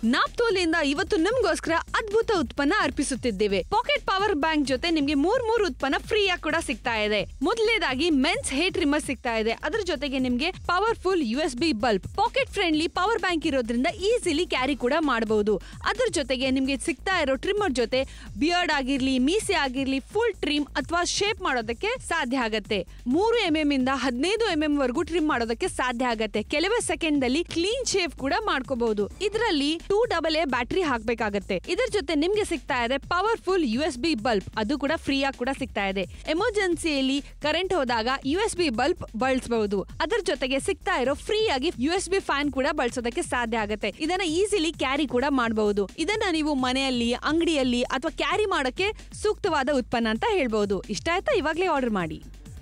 ನಾಪ್ತೋಲಿಂದ ಇವತ್ತು ನಿಮ್ಗೋಸ್ಕರ ಅದ್ಭುತ ಉತ್ಪನ್ನ ಅರ್ಪಿಸುತ್ತಿದ್ದೇವೆ ಪಾಕೆಟ್ ಪವರ್ ಬ್ಯಾಂಕ್ ಜೊತೆ ನಿಮ್ಗೆ ಮೂರ್ ಮೂರ್ ಉತ್ಪನ್ನ ಫ್ರೀ ಆಗಿ ಕೂಡ ಸಿಗ್ತಾ ಇದೆ ಮೊದಲನೇದಾಗಿ ಮೆನ್ಸ್ ಹೇರ್ ಟ್ರಿಮ್ಮರ್ ಸಿಗ್ತಾ ಇದೆ ಅದ್ರ ಜೊತೆಗೆ ನಿಮ್ಗೆ powerful U S B bulb pocket friendly power bank ಇರೋದ್ರಿಂದ ಈಸಿಲಿ ಕ್ಯಾರಿ ಕೂಡ ಮಾಡಬಹುದು ಅದ್ರ ಜೊತೆಗೆ ನಿಮ್ಗೆ ಸಿಗ್ತಾ ಇರೋ ಟ್ರಿಮ್ಮರ್ ಜೊತೆ ಬಿಯರ್ಡ್ ಆಗಿರ್ಲಿ ಮೀಸೆ ಆಗಿರ್ಲಿ ಫುಲ್ ಟ್ರಿಮ್ ಅಥವಾ ಶೇಪ್ ಮಾಡೋದಕ್ಕೆ ಸಾಧ್ಯ ಆಗತ್ತೆ ಮೂರು ಎಂ ಎಂ ಇಂದ ಹದಿನೈದು ಎಂ ಎಂ ವರೆಗೂ ಟ್ರಿಮ್ ಮಾಡೋದಕ್ಕೆ ಸಾಧ್ಯ ಆಗತ್ತೆ ಕೆಲವೇ ಸೆಕೆಂಡ್ ದಲ್ಲಿ ಕ್ಲೀನ್ ಶೇವ್ ಕೂಡ ಮಾಡ್ಕೋಬಹುದು ಇದರಲ್ಲಿ ಟೂ ಡಬಲ್ ಎ ಬ್ಯಾಟರಿ ಹಾಕ್ಬೇಕಾಗತ್ತೆ ಇದ್ರ ಜೊತೆ ನಿಮ್ಗೆ ಸಿಗ್ತಾ ಇದೆ powerful U S B bulb ಅದು ಕೂಡ ಫ್ರೀ ಆಗಿ ಕೂಡ ಸಿಗ್ತಾ ಇದೆ ಎಮರ್ಜೆನ್ಸಿಯಲ್ಲಿ ಕರೆಂಟ್ ಹೋದಾಗ ಯು ಎಸ್ ಬಿ ಬಲ್ಬ್ ಬಳಸಬಹುದು ಅದರ ಜೊತೆಗೆ ಸಿಗ್ತಾ ಇರೋ ಫ್ರೀ ಆಗಿ ಯು ಎಸ್ ಬಿ ಫ್ಯಾನ್ ಕೂಡ ಬಳಸೋದಕ್ಕೆ ಸಾಧ್ಯ ಆಗುತ್ತೆ ಇದನ್ನ ಈಸಿಲಿ ಕ್ಯಾರಿ ಕೂಡ ಮಾಡಬಹುದು ಇದನ್ನ ನೀವು ಮನೆಯಲ್ಲಿ ಅಂಗಡಿಯಲ್ಲಿ ಅಥವಾ ಕ್ಯಾರಿ ಮಾಡೋಕೆ ಸೂಕ್ತವಾದ ಉತ್ಪನ್ನ ಅಂತ ಹೇಳ್ಬಹುದು ಇಷ್ಟ ಆಯ್ತಾ ಇವಾಗ್ಲೇ ಆರ್ಡರ್ ಮಾಡಿ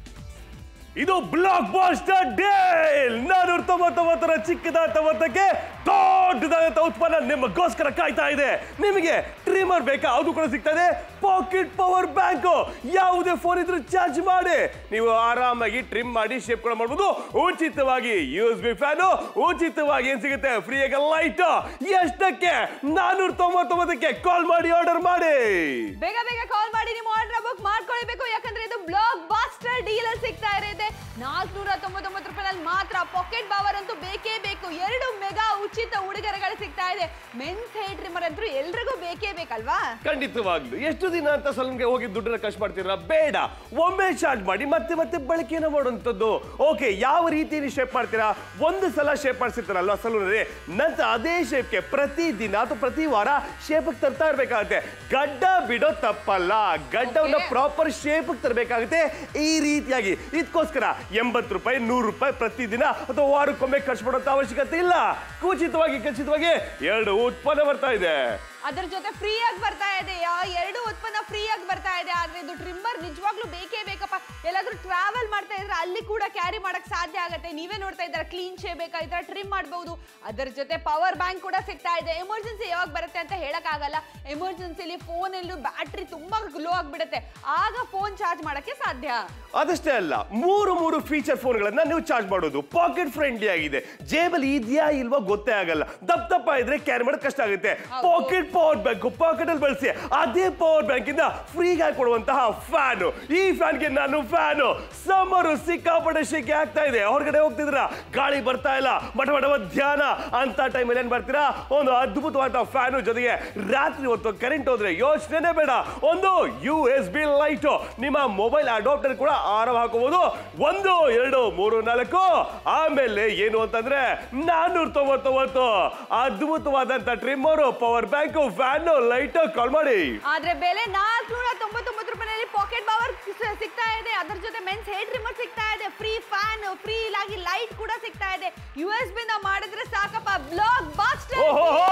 ಇದು ಬ್ಲಾಕ್ ಬಾಸ್ಟರ್ ಡೇಲ್ ನಾನೂರ ತೊಂಬತ್ತೊಂಬತ್ತರ ಚಿಕ್ಕದಾದ ಮೊತ್ತಕ್ಕೆ ದೊಡ್ಡದಾದಂತ ಉತ್ಪನ್ನ ನಿಮಗೋಸ್ಕರ ಕಾಯ್ತಾ ಇದೆ ನಿಮಗೆ ಟ್ರಿಮರ್ ಬೇಕಾ ಅದು ಕೂಡ ಸಿಗ್ತಾ ಇದೆ ಪಾಕೆಟ್ ಪವರ್ ಬ್ಯಾಂಕ್ ಯಾವುದೇ ಫೋನ್ ಇದ್ರೂ ಚಾರ್ಜ್ ಮಾಡಿ ನೀವು ಆರಾಮಾಗಿ ಟ್ರಿಮ್ ಮಾಡಿ ಶೇಪ್ ಕೂಡ ಮಾಡ್ಬೋದು ಉಚಿತವಾಗಿ ಯು ಎಸ್ ಬಿ ಫ್ಯಾನು ಉಚಿತವಾಗಿ ಏನ್ ಸಿಗುತ್ತೆ ಫ್ರೀಯಾಗಿ ಲೈಟ್ ಎಷ್ಟಕ್ಕೆ ನಾನೂರ ತೊಂಬತ್ತೊಂಬತ್ತಕ್ಕೆ ಕಾಲ್ ಮಾಡಿ ಆರ್ಡರ್ ಮಾಡಿ ಬೇಗ ಬೇಗ ಕಾಲ್ ಮಾಡಿ ನಿಮ್ಮ ಆರ್ಡರ್ ಬುಕ್ ಮಾಡ್ಕೊಳ್ಬೇಕು ಯಾಕಂದ್ರೆ ಇದು ಬ್ಲಾಕ್ ಬಾಸ್ಟರ್ ಡೀಲ್ ಅಲ್ಲಿ ಸಿಗ್ತಾ ಇರುತ್ತೆ ನಾಲ್ಕುನೂರ ತೊಂಬತ್ತೊಂಬತ್ತು ರೂಪಾಯಿನಲ್ಲಿ ಮಾತ್ರ ಪಾಕೆಟ್ ಬಾವರ್ ಅಂತೂ ಬೇಕೇ ಬೇಕು ಎರಡು ಮೆಗಾ ಉಚಿತ ಉಡುಗೊರೆಗಳು ಸಿಗ್ತಾ ಇದೆ ಮೆನ್ಸ್ ಹೇರ್ ಟ್ರಿಮ್ಮರ್ ಅಂತೂ ಎಲ್ರಿಗೂ ಬೇಕೇ ಬೇಕಲ್ವಾ ಖಂಡಿತವಾಗ್ಲು ಎಷ್ಟು ದಿನ ಅಂತ ಸಲೂನ್ಗೆ ಹೋಗಿ ದುಡ್ಡನ್ನ ಖರ್ಚು ಮಾಡ್ತೀರಾ ಬೇಡ ಒಮ್ಮೆ ಚಾರ್ಜ್ ಮಾಡಿ ಮತ್ತೆ ಮತ್ತೆ ಬಳಕೆನ ಮಾಡುವಂಥದ್ದು ಓಕೆ ಯಾವ ರೀತಿಯಲ್ಲಿ ಶೇಪ್ ಮಾಡ್ತೀರಾ ಒಂದು ಸಲ ಶೇಪ್ ಮಾಡಿಸಿರ್ತಾರಲ್ವಾ ಸಲೂನಲ್ಲಿ ನಂತರ ಅದೇ ಶೇಪ್ಗೆ ಪ್ರತಿ ದಿನ ಅಥವಾ ಪ್ರತಿ ವಾರ ಶೇಪ್ ತರ್ತಾ ಇರ್ಬೇಕಾಗುತ್ತೆ ಗಡ್ಡ ಬಿಡೋ ತಪ್ಪಲ್ಲ ಗಡ್ಡವನ್ನ Okay. ಪ್ರಾಪರ್ ಶೇಪ್ ತರಬೇಕಾಗುತ್ತೆ ಈ ರೀತಿಯಾಗಿ ಇದಕ್ಕೋಸ್ಕರ ಎಂಬತ್ತು ರೂಪಾಯಿ ನೂರು ರೂಪಾಯಿ ಪ್ರತಿದಿನ ಅಥವಾ ವಾರಕ್ಕೊಮ್ಮೆ ಖರ್ಚು ಮಾಡುವಂತ ಅವಶ್ಯಕತೆ ಇಲ್ಲ ಉಚಿತವಾಗಿ ಖಚಿತವಾಗಿ ಎರಡು ಉತ್ಪನ್ನ ಬರ್ತಾ ಇದೆ ಅದರ ಜೊತೆ ಫ್ರೀ ಆಗಿ ಬರ್ತಾ ಇದೆ ಯಾ- ಎರಡು ಉತ್ಪನ್ನ ಫ್ರೀ ಆಗಿ ಬರ್ತಾ ಇದೆ ಆದ್ರೆ ಇದು ಟ್ರಿಮ್ಮರ್ ನಿಜವಾಗ್ಲೂ ಬೇಕೇ ಬೇಕಪ್ಪ ಎಲ್ಲಾದ್ರೂ ಟ್ರಾವೆಲ್ ಮಾಡ್ತಾ ಇದ್ರೆ ಅಲ್ಲಿ ಕೂಡ ಕ್ಯಾರಿ ಮಾಡಕ್ ಸಾಧ್ಯ ಆಗುತ್ತೆ ನೀವೇ ನೋಡ್ತಾ ಇದ್ದಾರೆ ಕ್ಲೀನ್ ಶೇ ಬೇಕಾ ಈ ತರ ಟ್ರಿಮ್ ಮಾಡಬಹುದು ಅದರ ಜೊತೆ ಪವರ್ ಬ್ಯಾಂಕ್ ಕೂಡ ಸಿಗ್ತಾ ಇದೆ ಎಮರ್ಜೆನ್ಸಿ ಯಾವಾಗ ಬರುತ್ತೆ ಅಂತ ಹೇಳಕ್ ಆಗಲ್ಲ ಎಮರ್ಜೆನ್ಸಿಲಿ ಫೋನ್ ಎಲ್ಲೂ ಬ್ಯಾಟ್ರಿ ತುಂಬಾ ಲೋ ಆಗ್ಬಿಡುತ್ತೆ ಆಗ ಫೋನ್ ಚಾರ್ಜ್ ಮಾಡಕ್ಕೆ ಸಾಧ್ಯ ಅದಷ್ಟೇ ಅಲ್ಲ ಮೂರು ಮೂರು ಫೀಚರ್ ಫೋನ್ಗಳನ್ನ ನೀವು ಚಾರ್ಜ್ ಮಾಡೋದು ಪಾಕೆಟ್ ಫ್ರೆಂಡ್ಲಿ ಆಗಿದೆ ಜೇಬಲ್ಲಿ ಇದೆಯಾ ಇಲ್ವಾ ಗೊತ್ತೇ ಆಗಲ್ಲ ದಪ್ಪ ದಪ್ಪ ಇದ್ರೆ ಕ್ಯಾರಿ ಮಾಡೋದು ಕಷ್ಟ ಆಗುತ್ತೆ ಪಾಕೆಟ್ ಪವರ್ ಬ್ಯಾಂಕ್ ಪಾಕೆಟ್ ಅಲ್ಲಿ ಬಳಸಿ ಅದೇ ಪವರ್ ಬ್ಯಾಂಕ್ ಇಂದ ಫ್ರೀಗಾಗಿ ಕೊಡುವಂತಹ ಫ್ಯಾನ್ ಈ ಫ್ಯಾನ್ ಗೆ ನಾನು ಫ್ಯಾನ್ ಸಮ್ಮರು ಸಿಕ್ಕಾಪಟ್ಟೆ ಶೆಕೆ ಆಗ್ತಾ ಇದೆ ಹೊರಗಡೆ ಹೋಗ್ತಿದ್ರ ಗಾಳಿ ಬರ್ತಾ ಇಲ್ಲ ಮಠ ಮಠ ಧ್ಯಾನ ಅಂತ ಟೈಮಲ್ಲಿ ಏನ್ ಮಾಡ್ತೀರಾ ಒಂದು ಅದ್ಭುತವಾದ ಫ್ಯಾನು ಜೊತೆಗೆ ರಾತ್ರಿ ಹೊತ್ತು ಕರೆಂಟ್ ಹೋದ್ರೆ ಯೋಚನೆ ಬೇಡ ಒಂದು ಯು ಎಸ್ ಬಿ ಲೈಟ್ ನಿಮ್ಮ ಮೊಬೈಲ್ ಅಡಾಪ್ಟರ್ ಕೂಡ ಆರಾಮ ಹಾಕೋಬಹುದು ಒಂದು ಎರಡು ಮೂರು ನಾಲ್ಕು ಆಮೇಲೆ ಏನು ಅಂತಂದ್ರೆ ನಾನ್ನೂರ ತೊಂಬತ್ತೊಂಬತ್ತು ಅದ್ಭುತವಾದಂತ trimmer power bank fan light call ಮಾಡಿ ಆದ್ರೆ ಬೆಲೆ ನಾಲ್ಕುನೂರ ತೊಂಬತ್ತೊಂಬತ್ತು ರೂಪಾಯಿನಲ್ಲಿ ಪಾಕೆಟ್ ಪವರ್ ಸಿಗ್ತಾ ಇದೆ ಅದರ ಜೊತೆ ಮೆನ್ಸ್ ಹೇರ್ ಟ್ರಿಮ್ಮರ್ ಸಿಗ್ತಾ ಇದೆ ಫ್ರೀ ಫ್ಯಾನ್ ಫ್ರೀ ಆಗಿ ಲೈಟ್ ಕೂಡ ಸಿಗ್ತಾ ಇದೆ ಯು ಎಸ್ ಬಿ ನ ಮಾಡಿದ್ರೆ ಸಾಕಪ್ಪ ಬ್ಲಾಕ್ ಬಾಸ್ಟರ್ ಓಹೋ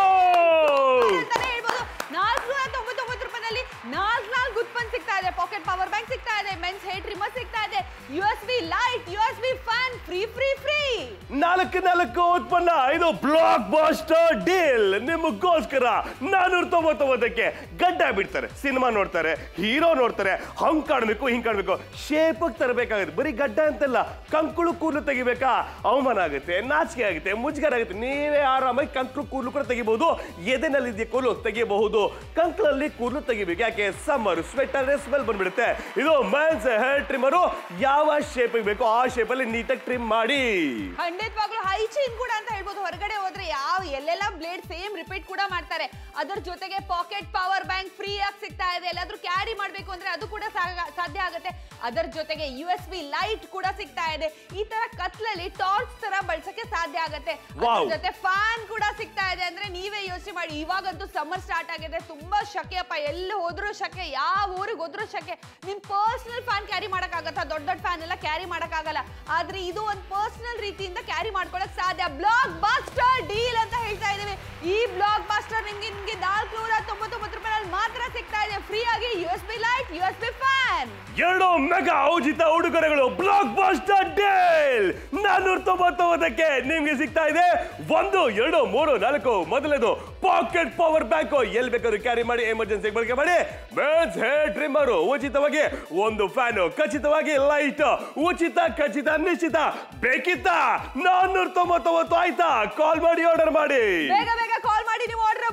ಅಂತಾನೆ ಹೇಳ್ಬೋದು ನಾಲ್ಕುನೂರ ತೊಂಬತ್ತೊಂಬತ್ತು ರೂಪಾಯಿನಲ್ಲಿ ನಾಲ್ಕು ನಾಲ್ಕು ಉತ್ಪನ್ನ ಸಿಗ್ತಾ ಇದೆ ಪಾಕೆಟ್ ಪವರ್ ಬ್ಯಾಂಕ್ ಸಿಗ್ತಾ ಇದೆ ಮೆನ್ಸ್ ಹೇರ್ ಟ್ರಿಮ್ಮರ್ ಸಿಗ್ತಾ ಇದೆ U S B light U S B fan free free free ನಾಲ್ಕು ನಾಲ್ಕು ಉತ್ಪನ್ನ ಇದು ಬ್ಲಾಕ್ ಬಾಸ್ಟರ್ ಡೀಲ್ ನಿಮಗೋಸ್ಕರ ನಾನೂರ ತೊಂಬತ್ತೊಂಬತ್ತಕ್ಕೆ ಗಡ್ಡ ಬಿಡ್ತಾರೆ ಸಿನಿಮಾ ನೋಡ್ತಾರೆ ಹೀರೋ ನೋಡ್ತಾರೆ ಹಂಗ್ ಕಾಣ್ಬೇಕು ಹಿಂಗ್ ಕಾಣ್ಬೇಕು ಶೇಪ್ ತರಬೇಕಾಗುತ್ತೆ ಬರೀ ಗಡ್ಡ ಅಂತಲ್ಲ ಕಂಕುಳು ಕೂದಲು ತೆಗಿಬೇಕಾ ಅವಮಾನ ಆಗುತ್ತೆ ನಾಚಿಕೆ ಆಗುತ್ತೆ ಮುಜುಗರ ಆಗುತ್ತೆ ನೀವೇ ಆರಾಮಾಗಿ ಕಂಕುಳು ಕೂದಲು ಕೂಡ ತೆಗಿಬಹುದು ಎದೆನಲ್ಲಿ ಇದೆಯಾ ಕೂದಲು ತೆಗಿಬಹುದು ಕಂಕಳಲ್ಲಿ ಕೂದಲು ತೆಗಿಬೇಕು ಯಾಕೆ ಸಮ್ಮರ್ ಸ್ವೆಟರ್ ಸ್ಮೆಲ್ ಬಂದ್ಬಿಡುತ್ತೆ ಇದು ಮೆನ್ಸ್ ಹೇರ್ ಟ್ರಿಮ್ಮರು ಯಾವ ಶೇಪ್ ಬೇಕು ಆ ಶೇಪ್ ಅಲ್ಲಿ ನೀಟಾಗಿ ಟ್ರಿಮ್ ಮಾಡಿ ಖಂಡಿತವಾಗ್ಲೂ ಹೈಜೀನ್ ಕೂಡ ಅಂತ ಹೇಳ್ಬೋದು ಹೊರಗಡೆ ಹೋದ್ರೆ ಯಾವ ಎಲ್ಲೆಲ್ಲ ಬ್ಲೇಡ್ ಸೇಮ್ ರಿಪೀಟ್ ಕೂಡ ಮಾಡ್ತಾರೆ ಅದರ ಜೊತೆಗೆ ಪಾಕೆಟ್ ಪವರ್ ಬ್ಯಾಂಕ್ ಫ್ರೀ ಆಗಿ ಸಿಗ್ತಾ ಇದೆ ಎಲ್ಲಾದ್ರೂ ಕ್ಯಾರಿ ಮಾಡ್ಬೇಕು ಅಂದ್ರೆ ಅದು ಕೂಡ ಸಾ- ಸಾಧ್ಯ ಆಗುತ್ತೆ ಅದರ ಜೊತೆಗೆ ಯು ಎಸ್ ಬಿ ಲೈಟ್ ಕೂಡ ಸಿಗ್ತಾ ಇದೆ ಈ ತರ ಕತ್ಲಲ್ಲಿ ಟಾರ್ಚ್ ತರ ಬಳಸಕ್ಕೆ ಸಾಧ್ಯ ಆಗುತ್ತೆ ಅದ್ರ Wow. ಜೊತೆ ಫ್ಯಾನ್ ಕೂಡ ಸಿಗ್ತಾ ಇದೆ ಅಂದ್ರೆ ನೀವೇ ಯೋಚನೆ ಮಾಡಿ ಇವಾಗಂತೂ ಸಮ್ಮರ್ ಸ್ಟಾರ್ಟ್ ಆಗಿದೆ ತುಂಬಾ ಶಕೆಯಪ್ಪ ಎಲ್ಲಿ ಹೋದ್ರೂ ಶಕೆ ಯಾವ ಊರಿಗೆ ಹೋದ್ರೂ ಶಕೆ ನಿಮ್ ಪರ್ಸನಲ್ ಫ್ಯಾನ್ ಕ್ಯಾರಿ ಮಾಡಕ್ಕಾಗತ್ತಾ ದೊಡ್ಡ ದೊಡ್ಡ ಫ್ಯಾನ್ ಎಲ್ಲ ಕ್ಯಾರಿ ಮಾಡಕ್ಕಾಗಲ್ಲ ಆದ್ರೆ ಇದು ಒಂದು ಪರ್ಸನಲ್ ರೀತಿಯಿಂದ ಕ್ಯಾರಿ ಮಾಡ್ಕೊಳಕ್ ಸಾಧ್ಯ ಬ್ಲಾಕ್ ಬಾಸ್ಟರ್ ಡೀಲ್ ಅಂತ ಹೇಳ್ತಾ ಇದೀವಿ ಈ ಬ್ಲಾಕ್ ಬಾಸ್ಟರ್ ನಿಮ್ಗೆ ನಿಮ್ಗೆ ನಾಲ್ಕುನೂರ ತೊಂಬತ್ತೊಂಬತ್ತು ರೂಪಾಯಿನಲ್ಲಿ ಮಾತ್ರ ಸಿಗ್ತಾ ಇದೆ ಫ್ರೀ ಆಗಿ U S B light U S B fan ಎರಡು ಮೆಗಾ ಉಚಿತ ಉಡುಗೊರೆಗಳು ಬ್ಲಾಕ್ ಬಾಸ್ಟರ್ ಡೇಲ್ ನಾನ್ನೂರ ತೊಂಬತ್ತೊಂಬತ್ತಕ್ಕೆ ನಿಮ್ಗೆ ಸಿಗ್ತಾ ಇದೆ ಒಂದು ಎರಡು ಮೂರು ನಾಲ್ಕು ಮೊದಲನೇದು ಪಾಕೆಟ್ ಪವರ್ ಬ್ಯಾಂಕ್ ಎಲ್ಲಿ ಬೇಕಾದ್ರೂ ಕ್ಯಾರಿ ಮಾಡಿ ಎಮರ್ಜೆನ್ಸಿ ಬಳಕೆ ಮಾಡಿ ಮೆನ್ಸ್ ಹೇರ್ ಟ್ರಿಮ್ಮರು ಉಚಿತವಾಗಿ ಒಂದು ಫ್ಯಾನ್ ಖಚಿತವಾಗಿ ಲೈಟ್ ಉಚಿತ ಖಚಿತ ನಿಶ್ಚಿತ ಬೇಕಿತ್ತ ನಾನ್ನೂರ ತೊಂಬತ್ತೊಂಬತ್ತು ಆಯ್ತಾ ಕಾಲ್ ಮಾಡಿ ಆರ್ಡರ್ ಮಾಡಿ ಬೇಗ ಬೇಗ ಕಾಲ್ ಮಾಡಿ ನೀವು ಆರ್ಡರ್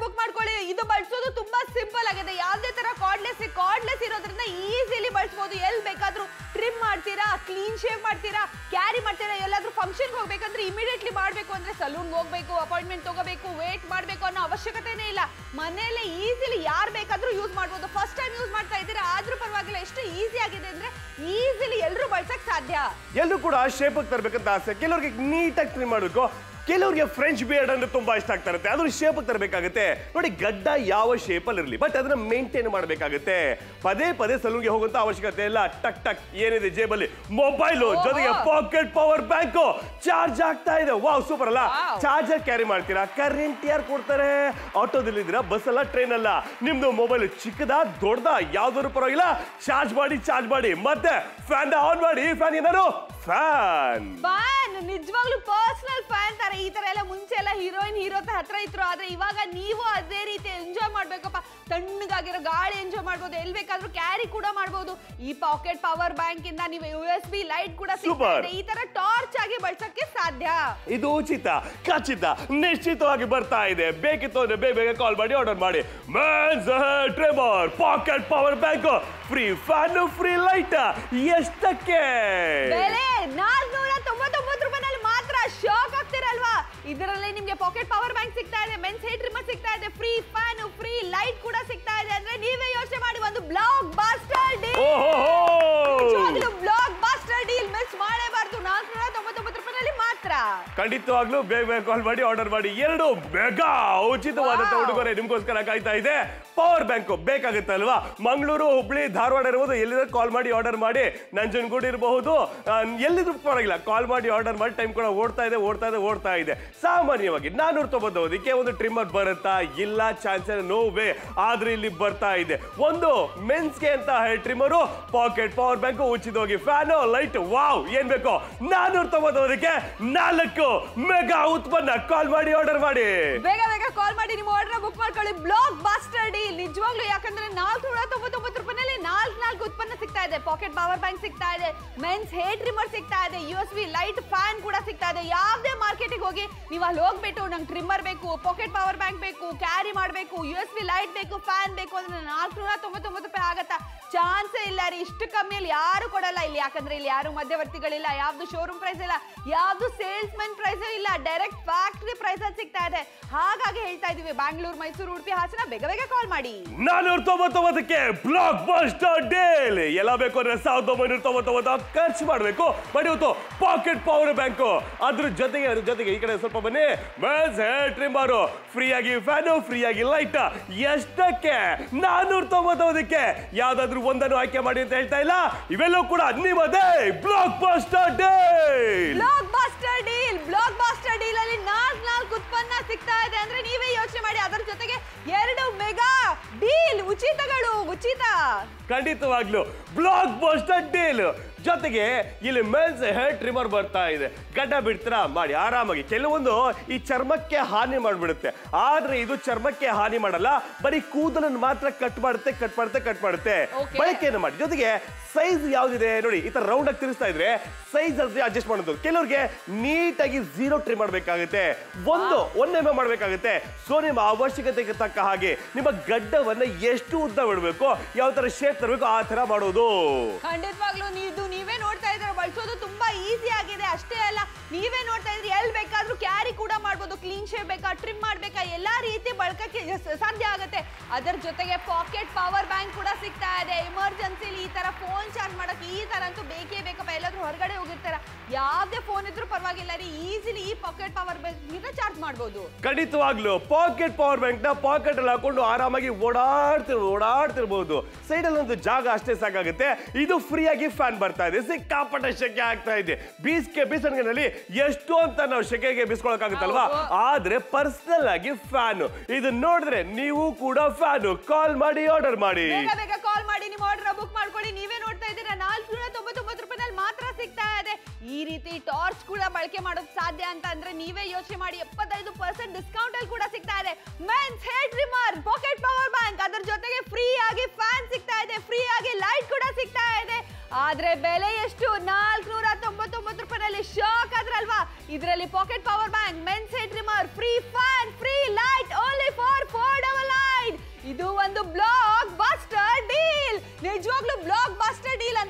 ಮಾಡ್ಬೋದು ಎಲ್ಲಿ ಬೇಕಾದ್ರೂ ಟ್ರಿಮ್ ಮಾಡ್ತೀರಾ ಕ್ಲೀನ್ ಶೇವ್ ಮಾಡ್ತೀರಾ ಕ್ಯಾರಿ ಮಾಡ್ತೀರಾ ಎಲ್ಲಾದ್ರೂ ಫಂಕ್ಷನ್ ಹೋಗ್ಬೇಕಂದ್ರೆ ಇಮಿಡಿಯೇಟ್ಲಿ ಮಾಡ್ಬೇಕು ಅಂದ್ರೆ ಸಲೂನ್ ಹೋಗ್ಬೇಕು ಅಪಾಯಿಂಟ್ಮೆಂಟ್ ತಗೋಬೇಕು ವೇಟ್ ಮಾಡ್ಬೇಕು ಅನ್ನೋ ಅವಶ್ಯಕತೆನೇ ಇಲ್ಲ ಮನೆಯಲ್ಲೇ ಈಸಿಲಿ ಯಾರು ಬೇಕಾದ್ರೂ ಯೂಸ್ ಮಾಡ್ಬೋದು ಫಸ್ಟ್ ಟೈಮ್ ಯೂಸ್ ಮಾಡ್ತಾ ಇದ್ದೀರಾ ಆದ್ರೂ ಪರವಾಗಿಲ್ಲ ಎಷ್ಟು ಈಸಿ ಆಗಿದೆ ಅಂದ್ರೆ ಈಸಿಲಿ ಎಲ್ಲರೂ ಬಳಸಕ್ ಸಾಧ್ಯ ಎಲ್ಲರೂ ಕೂಡ ಶೇಪ್ ತರಬೇಕಂತ ಆಸೆ ಕೆಲವರಿಗೆ ನೀಟಾಗಿ ಟ್ರಿಮ್ ಮಾಡಬೇಕು ಕೆಲವರಿಗೆ ಫ್ರೆಂಚ್ ಬಿಯರ್ಡ್ ಅಂದ್ರೆ ತುಂಬಾ ಇಷ್ಟ ಆಗ್ತಾ ಇರುತ್ತೆ ಅದ್ರ ಶೇಪ್ ತರಬೇಕಾಗುತ್ತೆ ನೋಡಿ ಗಡ್ಡ ಯಾವ ಶೇಪ್ ಅಲ್ಲಿ ಇರಲಿ ಬಟ್ ಅದನ್ನ ಮೇಂಟೈನ್ ಮಾಡಬೇಕಾಗುತ್ತೆ ಪದೇ ಪದೇ ಸಲೂನ್ಗೆ ಹೋಗುವಂತ ಅವಶ್ಯಕತೆ ಇಲ್ಲ ಟಕ್ ಟಕ್ ಏನಿದೆ ಜೇಬಲ್ಲಿ ಮೊಬೈಲು ಜೊತೆಗೆ ಪಾಕೆಟ್ ಪವರ್ ಬ್ಯಾಂಕ್ ಚಾರ್ಜ್ ಆಗ್ತಾ ಇದೆ ವಾವ್ ಸೂಪರ್ ಅಲ್ಲ Wow. ಚಾರ್ಜರ್ ಕ್ಯಾರಿ ಮಾಡ್ತೀರಾ ಕರೆಂಟ್ ಯಾರು ಕೊಡ್ತಾರೆ ಆಟೋದಲ್ಲಿ ಇದ್ದೀರಾ ಬಸ್ ಅಲ್ಲ ಟ್ರೈನ್ ಅಲ್ಲ ನಿಮ್ದು ಮೊಬೈಲ್ ಚಿಕ್ಕದ ದೊಡ್ಡದ ಯಾವ್ದಾದ್ರು ಪರವಾಗಿಲ್ಲ ಚಾರ್ಜ್ ಮಾಡಿ ಚಾರ್ಜ್ ಮಾಡಿ ಮತ್ತೆ ಫ್ಯಾನ್ ಆನ್ ಮಾಡಿ ಫ್ಯಾನ್ ಏನಾರು ಫ್ಯಾನ್ ಫ್ಯಾನ್ ನಿಜವಾಗ್ಲೂ ಪರ್ಸನಲ್ ಫ್ಯಾನ್ ತರ ಈ ತರ ಎಲ್ಲ ಮುಂಚೆ ಎಲ್ಲ ಹೀರೋಯಿನ್ ಹೀರೋ ಹತ್ರ ಇದ್ರು ಆದ್ರೆ ಇವಾಗ ನೀವು ಅದೇ ರೀತಿ ಎಂಜಾಯ್ ಮಾಡ್ಬೇಕಪ್ಪ ತಣ್ಣಗಾಗಿರೋ ಗಾಳಿ ಎಂಜಾಯ್ ಮಾಡ್ಬೋದು ಎಲ್ ಬೇಕಾದ್ರೂ ಕ್ಯಾರಿ ಕೂಡ ಮಾಡ್ಬೋದು ಈ ಪಾಕೆಟ್ ಪವರ್ ಬ್ಯಾಂಕ್ ಇಂದ ನೀವು ಯು ಎಸ್ ಬಿ ಲೈಟ್ ಕೂಡ ಸಿಗ್ತಾ Super. ಇದೆ. ಈ ತರ ಟಾರ್ಚ್ ಆಗಿ ಬಳಸಕ್ಕೆ ಸಾಧ್ಯ ಇದು ಉಚಿತ ಖಚಿತ ನಿಶ್ಚಿತವಾಗಿ ಬರ್ತಾ ಇದೆ ಬೇಕಿತ್ತು ಅಂದ್ರೆ ಬೇಗ ಬೇಗ ಕಾಲ್ ಮಾಡಿ ಆರ್ಡರ್ ಮಾಡಿ men's trimmer pocket power bank free fan free light ಎಷ್ಟಕ್ಕೆ ಬೆಲೆ ನಾಲ್ಕುನೂರ ತೊಂಬತ್ತೊಂಬತ್ತು ರೂಪಾಯಿನಲ್ಲಿ ಮಾತ್ರ ಶಾಕ್ ಆಗ್ತಿರಲ್ವಾ ಇದರಲ್ಲಿ ನಿಮ್ಗೆ ಪಾಕೆಟ್ ಪವರ್ ಬ್ಯಾಂಕ್ ಸಿಗ್ತಾ ಇದೆ ಮೆನ್ಸ್ ಹೇರ್ ಟ್ರಿಮ್ಮರ್ ಸಿಗ್ತಾ ಇದೆ ಫ್ರೀ ಫ್ಯಾನ್ ಫ್ರೀ ಲೈಟ್ ಕೂಡ ಸಿಗ್ತಾ ಇದೆ ಅಂದ್ರೆ ನೀವೇ ಯೋಚನೆ ಮಾಡಿ ಒಂದು ಬ್ಲಾಕ್ ಬಾಸ್ಟರ್ ಡೀಲ್ ಓಹೋ ಬ್ಲಾಕ್ ಬಾಸ್ಟರ್ ಡೀಲ್ ಮಿಸ್ ಮಾಡಲೇಬಾರ್ದು ನಾಲ್ಕುನೂರ ತೊಂಬತ್ತೊಂಬತ್ತು ರೂಪಾಯಿನಲ್ಲಿ ಮಾತ್ರ ಖಂಡಿತವಾಗ್ಲೂ ಬೇಗ ಬೇಗ ಕಾಲ್ ಮಾಡಿ ಆರ್ಡರ್ ಮಾಡಿ ಎರಡು ಮೆಗಾ ಉಚಿತವಾದಂತ Wow. ಉಡುಗೊರೆ ನಿಮ್ಗೋಸ್ಕರ ಕಾಯ್ತಾ ಇದೆ ಪವರ್ ಬ್ಯಾಂಕ್ ಬೇಕಾಗುತ್ತೆ ಅಲ್ವಾ ಮಂಗಳೂರು ಹುಬ್ಳಿ ಧಾರವಾಡ ಇರ್ಬೋದು ಎಲ್ಲಿದ್ರೆ ಕಾಲ್ ಮಾಡಿ ಆರ್ಡರ್ ಮಾಡಿ ನಂಜನಗೂಡು ಇರಬಹುದು ಎಲ್ಲಿದ್ರು ಪರವಾಗಿಲ್ಲ ಕಾಲ್ ಮಾಡಿ ಆರ್ಡರ್ ಮಾಡಿ ಟೈಮ್ ಕೂಡ ಓಡ್ತಾ ಇದೆ ಓಡ್ತಾ ಇದೆ ಓಡ್ತಾ ಇದೆ ಸಾಮಾನ್ಯವಾಗಿ ನಾನೂರು ತೊಂಬತ್ತೋದಕ್ಕೆ ಒಂದು ಟ್ರಿಮ್ಮರ್ ಬರುತ್ತಾ ಇಲ್ಲ ಚಾನ್ಸ್ ನೋ ವೇ ಆದ್ರೆ ಇಲ್ಲಿ ಬರ್ತಾ ಇದೆ ಒಂದು ಮೆನ್ಸ್ಗೆ ಅಂತ ಹೇಳಿ ಟ್ರಿಮ್ಮರು ಪಾಕೆಟ್ ಪವರ್ ಬ್ಯಾಂಕ್ ಉಚಿತವಾಗಿ ಫ್ಯಾನು ಲೈಟ್ ವಾವ್ ಏನ್ ಬೇಕು ನಾನೂರು ತೊಂಬತ್ತೋದಕ್ಕೆ ನಾಲ್ಕು ಮೆಗಾ ಉತ್ಪನ್ನ ಕಾಲ್ ಮಾಡಿ ಆರ್ಡರ್ ಮಾಡಿ ಬೇಗ ಬೇಗ ಕಾಲ್ ಮಾಡಿ ನಿಮ್ಮ ಆರ್ಡರ್ ಬುಕ್ ಮಾಡ್ಕೊಳ್ಳಿ ಬ್ಲಾಕ್ ಬಾಸ್ಟರ್ ಡೀಲ್ ನಿಜವಾಗ್ಲೂ ಯಾಕಂದ್ರೆ ನಾಲ್ಕುನೂರ ತೊಂಬತ್ತೊಂಬತ್ತು ರೂಪಾಯಿನಲ್ಲಿ ನಾಲ್ಕು ನಾಲ್ಕು ಉತ್ಪನ್ನ ಸಿಗ್ತಾ ಇದೆ ಪಾಕೆಟ್ ಪವರ್ ಬ್ಯಾಂಕ್ ಸಿಗ್ತಾ ಇದೆ ಮೆನ್ಸ್ ಹೇರ್ ಟ್ರಿಮ್ಮರ್ ಸಿಗ್ತಾ ಇದೆ U S B light fan ಕೂಡ ಸಿಗ್ತಾ ಇದೆ ಯಾವುದೇ ಮಾರ್ಕೆಟಿಗೆ ಹೋಗಿ ನೀವು ಅಲ್ಲಿ ಹೋಗ್ಬಿಟ್ಟು ನಂಗೆ ಟ್ರಿಮ್ಮರ್ ಬೇಕು ಪಾಕೆಟ್ ಪವರ್ ಬ್ಯಾಂಕ್ ಬೇಕು ಕ್ಯಾರಿ ಮಾಡಬೇಕು ಯು ಎಸ್ ಬಿ ಲೈಟ್ ಬೇಕು ಫ್ಯಾನ್ ಬೇಕು ಅಂದ್ರೆ ನಾಲ್ಕುನೂರ ತೊಂಬತ್ತೊಂಬತ್ತು ರೂಪಾಯಿ ಆಗತ್ತಾ ಚಾನ್ಸೇ ಇಲ್ಲ ರೀ ಇಷ್ಟು ಕಮ್ಮಿಯಲ್ಲಿ ಯಾರು ಕೊಡಲ್ಲ ಇಲ್ಲಿ ಯಾಕಂದ್ರೆ ಇಲ್ಲಿ ಯಾರು ಮಧ್ಯವರ್ತಿಗಳಿಲ್ಲ ಯಾವ್ದು ಶೋರೂಮ್ ಪ್ರೈಸ್ ಇಲ್ಲ ಯಾವ್ದು ಸೇಲ್ಸ್ ಮೆನ್ ಪ್ರೈಸ್ ಇಲ್ಲ ಡೈರೆಕ್ಟ್ ಫ್ಯಾಕ್ಟ್ರಿ ಪ್ರೈಸ್ ಅಲ್ಲಿ ಸಿಗ್ತಾ ಇದೆ ಹಾಗಾಗಿ ಹೇಳ್ತಾ ಇದೀವಿ ಬ್ಯಾಂಗ್ಳೂರ್ ಮೈಸೂರು ಉಡುಪಿ ಹಾಸನ ಬೇಗ ಬೇಗ ಕಾಲ್ ಮಾಡಿ ನಾನೂರ ತೊಂಬತ್ತೊಂಬತ್ತಕ್ಕೆ ಬ್ಲಾಕ್ ಬಸ್ಟರ್ ಡೇಲ್ ಎಲ್ಲ ಬೇಕು ಅಂದ್ರೆ ಸಾವಿರದ ಒಂಬೈನೂರ ತೊಂಬತ್ತೊಂಬತ್ತು ಖರ್ಚು ಮಾಡಬೇಕು ಬಟ್ ಇವತ್ತು ಪಾಕೆಟ್ ಪವರ್ ಬ್ಯಾಂಕ್ ಅದ್ರ ಜೊತೆಗೆ ಅದ್ರ ಜೊತೆಗೆ ಈ ಕಡೆ ಸ್ವಲ್ಪ ಬನ್ನಿ ಮೆನ್ಸ್ ಹೇರ್ ಟ್ರಿಮ್ಮರು ಫ್ರೀ ಆಗಿ ಫ್ಯಾನು ಫ್ರೀ ಆಗಿ ಲೈಟ್ ಎಷ್ಟಕ್ಕೆ ನಾನೂರ ತೊಂಬತ್ತೊಂದಕ್ಕೆ ಯಾವ್ದಾದ್ರು ಒಂದನ್ನು ಆಯ್ಕೆ ಮಾಡಿ ಅಂತ ಹೇಳ್ತಾ ಇಲ್ಲ ಇವೆಲ್ಲವೂ ಕೂಡ ನಿಮ್ಮದೇ blockbuster deal blockbuster deal blockbuster deal ಅಲ್ಲಿ ನಾಲ್ಕು ನಾಲ್ಕು ಉತ್ಪನ್ನ ಸಿಗ್ತಾ ಇದೆ ಅಂದ್ರೆ ನೀವೇ ಯೋಚನೆ ಮಾಡಿ ಅದರ ಜೊತೆಗೆ ಎರಡು ಮೆಗಾ ಡೀಲ್ ಉಚಿತಗಳು ಉಚಿತ ಖಂಡಿತವಾಗ್ಲು ಬ್ಲಾಕ್ ಬಸ್ಟರ್ ಡೀಲ್ ಜೊತೆಗೆ ಇಲ್ಲಿ ಮೆನ್ಸ್ ಹೇರ್ ಟ್ರಿಮರ್ ಬರ್ತಾ ಇದೆ ಗಡ್ಡ ಬಿಡ್ತೀರಾ ಮಾಡಿ ಆರಾಮಾಗಿ ಕೆಲವೊಂದು ಈ ಚರ್ಮಕ್ಕೆ ಹಾನಿ ಮಾಡ್ಬಿಡುತ್ತೆ ಆದ್ರೆ ಇದು ಚರ್ಮಕ್ಕೆ ಹಾನಿ ಮಾಡಲ್ಲ ಬರೀ ಕೂದಲನ್ನು ಮಾತ್ರ ಕಟ್ ಮಾಡುತ್ತೆ ಕಟ್ ಮಾಡುತ್ತೆ ಕಟ್ ಮಾಡುತ್ತೆ Okay. ಬಳಕೆಯನ್ನು ಮಾಡಿ ಜೊತೆಗೆ ಸೈಜ್ ಯಾವ್ದಿದೆ ನೋಡಿ ಈ ತರ ರೌಂಡ್ ಆಗಿ ತಿರ್ಸ್ತಾ ಇದ್ರೆ ಸೈಜ್ ಅಲ್ಲಿ ಅಡ್ಜಸ್ಟ್ ಮಾಡೋದು ಕೆಲವ್ರಿಗೆ ನೀಟಾಗಿ ಝೀರೋ ಟ್ರಿಮ್ ಮಾಡಬೇಕಾಗುತ್ತೆ ಒಂದು ಒನ್ ಎಮ್ ಎಂ ಮಾಡಬೇಕಾಗುತ್ತೆ ಸೊ ನಿಮ್ಮ ಅವಶ್ಯಕತೆಗೆ ತಕ್ಕ ಹಾಗೆ ನಿಮ್ಮ ಗಡ್ಡವನ್ನ ಎಷ್ಟು ಉದ್ದ ಬಿಡಬೇಕು ಯಾವ ತರ ಶೇಪ್ ತರಬೇಕು ಆ ತರ ಮಾಡೋದು ಖಂಡಿತವಾಗ್ಲೂ ಇದು ನೀವೇ ನೋಡ್ತಾ ಇದ್ರೆ ಬಳಸೋದು ತುಂಬಾ ಈಸಿ ಆಗಿದೆ ಅಷ್ಟೇ ಅಲ್ಲ ನೀವೇ ನೋಡ್ತಾ ಇದ್ರಿ ಎಲ್ಲಿ ಬೇಕಾದ್ರೂ ಕ್ಯಾರಿ ಕೂಡ ಮಾಡ್ಬೋದು ಕ್ಲೀನ್ ಶೇಪ್ ಬೇಕಾ ಟ್ರಿಮ್ ಮಾಡ್ಬೇಕಾ ಎಲ್ಲಾ ರೀತಿ ಬಳಕಕ್ಕೆ ಸ- ಸಾಧ್ಯ ಆಗುತ್ತೆ ಅದರ ಜೊತೆಗೆ ಪಾಕೆಟ್ ಪವರ್ ಬ್ಯಾಂಕ್ ಕೂಡ ಸಿಗ್ತಾ ಇದೆ ಎಮರ್ಜೆನ್ಸಿಲಿ ಈ ತರ ಫೋನ್ ಚಾರ್ಜ್ ಮಾಡಕ್ಕೆ ಈ ತರ ಅಂತೂ ಬೇಕೇ ಬೇಕಪ್ಪ ಎಲ್ಲಾದ್ರೂ ಹೊರಗಡೆ ಹೋಗಿರ್ತಾರ ಯಾವ್ದೇ ಫೋನ್ ಇದ್ರೂ ಪರವಾಗಿಲ್ಲ ರೀ ಈಸಿಲಿ ಈ ಪಾಕೆಟ್ ಪವರ್ ಬ್ಯಾಂಕ್ ಚಾರ್ಜ್ ಮಾಡ್ಬೋದು ಖಂಡಿತವಾಗ್ಲು ಪಾಕೆಟ್ ಪವರ್ ಬ್ಯಾಂಕ್ ನ ಪಾಕೆಟ್ ಅಲ್ಲಿ ಹಾಕೊಂಡು ಆರಾಮಾಗಿ ಓಡಾಡ್ತಿರ್ ಓಡಾಡ್ತಿರ್ಬೋದು ಸೈಡ್ ಅಲ್ಲಿ ಒಂದು ಜಾಗ ಅಷ್ಟೇ ಸಾಕಾಗುತ್ತೆ ಇದು ಫ್ರೀ ಆಗಿ ಫ್ಯಾನ್ ಬರ್ತಾ ಇದೆ ಸಿಕ್ಕಾಪಟ್ಟೆ ಶೆಕೆ ಆಗ್ತಾ ಇದೆ ಬೀಸ್ಗೆ ಬೀಸಣಿಗೆನಲ್ಲಿ ಎಷ್ಟು ಅಂತ ನಾವು ಶೆಕೆಗೆ ಬೀಸ್ಕೊಳಕ್ಕಾಗುತ್ತಲ್ವಾ ಆದ್ರೆ ಪರ್ಸನಲ್ ಆಗಿ ಫ್ಯಾನ್ ಇದನ್ನ ನೋಡಿದ್ರೆ ನೀವು ಕೂಡ ಫ್ಯಾನ್ ಕಾಲ್ ಮಾಡಿ ಆರ್ಡರ್ ಮಾಡಿ ಬೇಗ ಬೇಗ ಕಾಲ್ ಮಾಡಿ ನಿಮ್ಮ ಆರ್ಡರ್ ಬುಕ್ ಮಾಡ್ಕೊಳ್ಳಿ ನೀವೇ ನೋಡ್ತಾ ಇದ್ದೀರಾ ನಾಲ್ಕುನೂರ ತೊಂಬತ್ತೊಂಬತ್ತು ರೂಪಾಯಿನಲ್ಲಿ ಮಾತ್ರ ಸಿಗ್ತಾ ಇದೆ ಈ ರೀತಿ ಟಾರ್ಚ್ ಕೂಡ ಬಳಕೆ ಮಾಡೋದು ಸಾಧ್ಯ ಅಂತ ಅಂದ್ರೆ ನೀವೇ ಯೋಚನೆ ಮಾಡಿ ಎಪ್ಪತ್ತೈದು ಪರ್ಸೆಂಟ್ ಡಿಸ್ಕೌಂಟ್ ಅಲ್ಲಿ ಕೂಡ ಸಿಗ್ತಾ ಇದೆ men's hair trimmer pocket power bank ಅದ್ರ ಜೊತೆಗೆ ಫ್ರೀ ಆಗಿ ಫ್ಯಾನ್ ಸಿಗ್ತಾ ಇದೆ ಫ್ರೀ ಆಗಿ ಲೈಟ್ ಕೂಡ ಸಿಗ್ತಾ ಇದೆ ಆದ್ರೆ ಬೆಲೆ ಎಷ್ಟು ನಾಲ್ಕುನೂರ ತೊಂಬತ್ತೊಂಬತ್ತು ರೂಪಾಯಿನಲ್ಲಿ ಶಾಕ್ ಆದ್ರಲ್ವಾ ಇದರಲ್ಲಿ pocket power bank men's hair trimmer free fan free light only for four double nine ಇದು ಒಂದು ಬ್ಲಾಕ್ ಬಸ್ಟರ್ ಡೀಲ್ ನಿಜವಾಗ್ಲೂ ಬ್ಲಾಕ್ ಬಸ್ಟರ್ ಡೀಲ್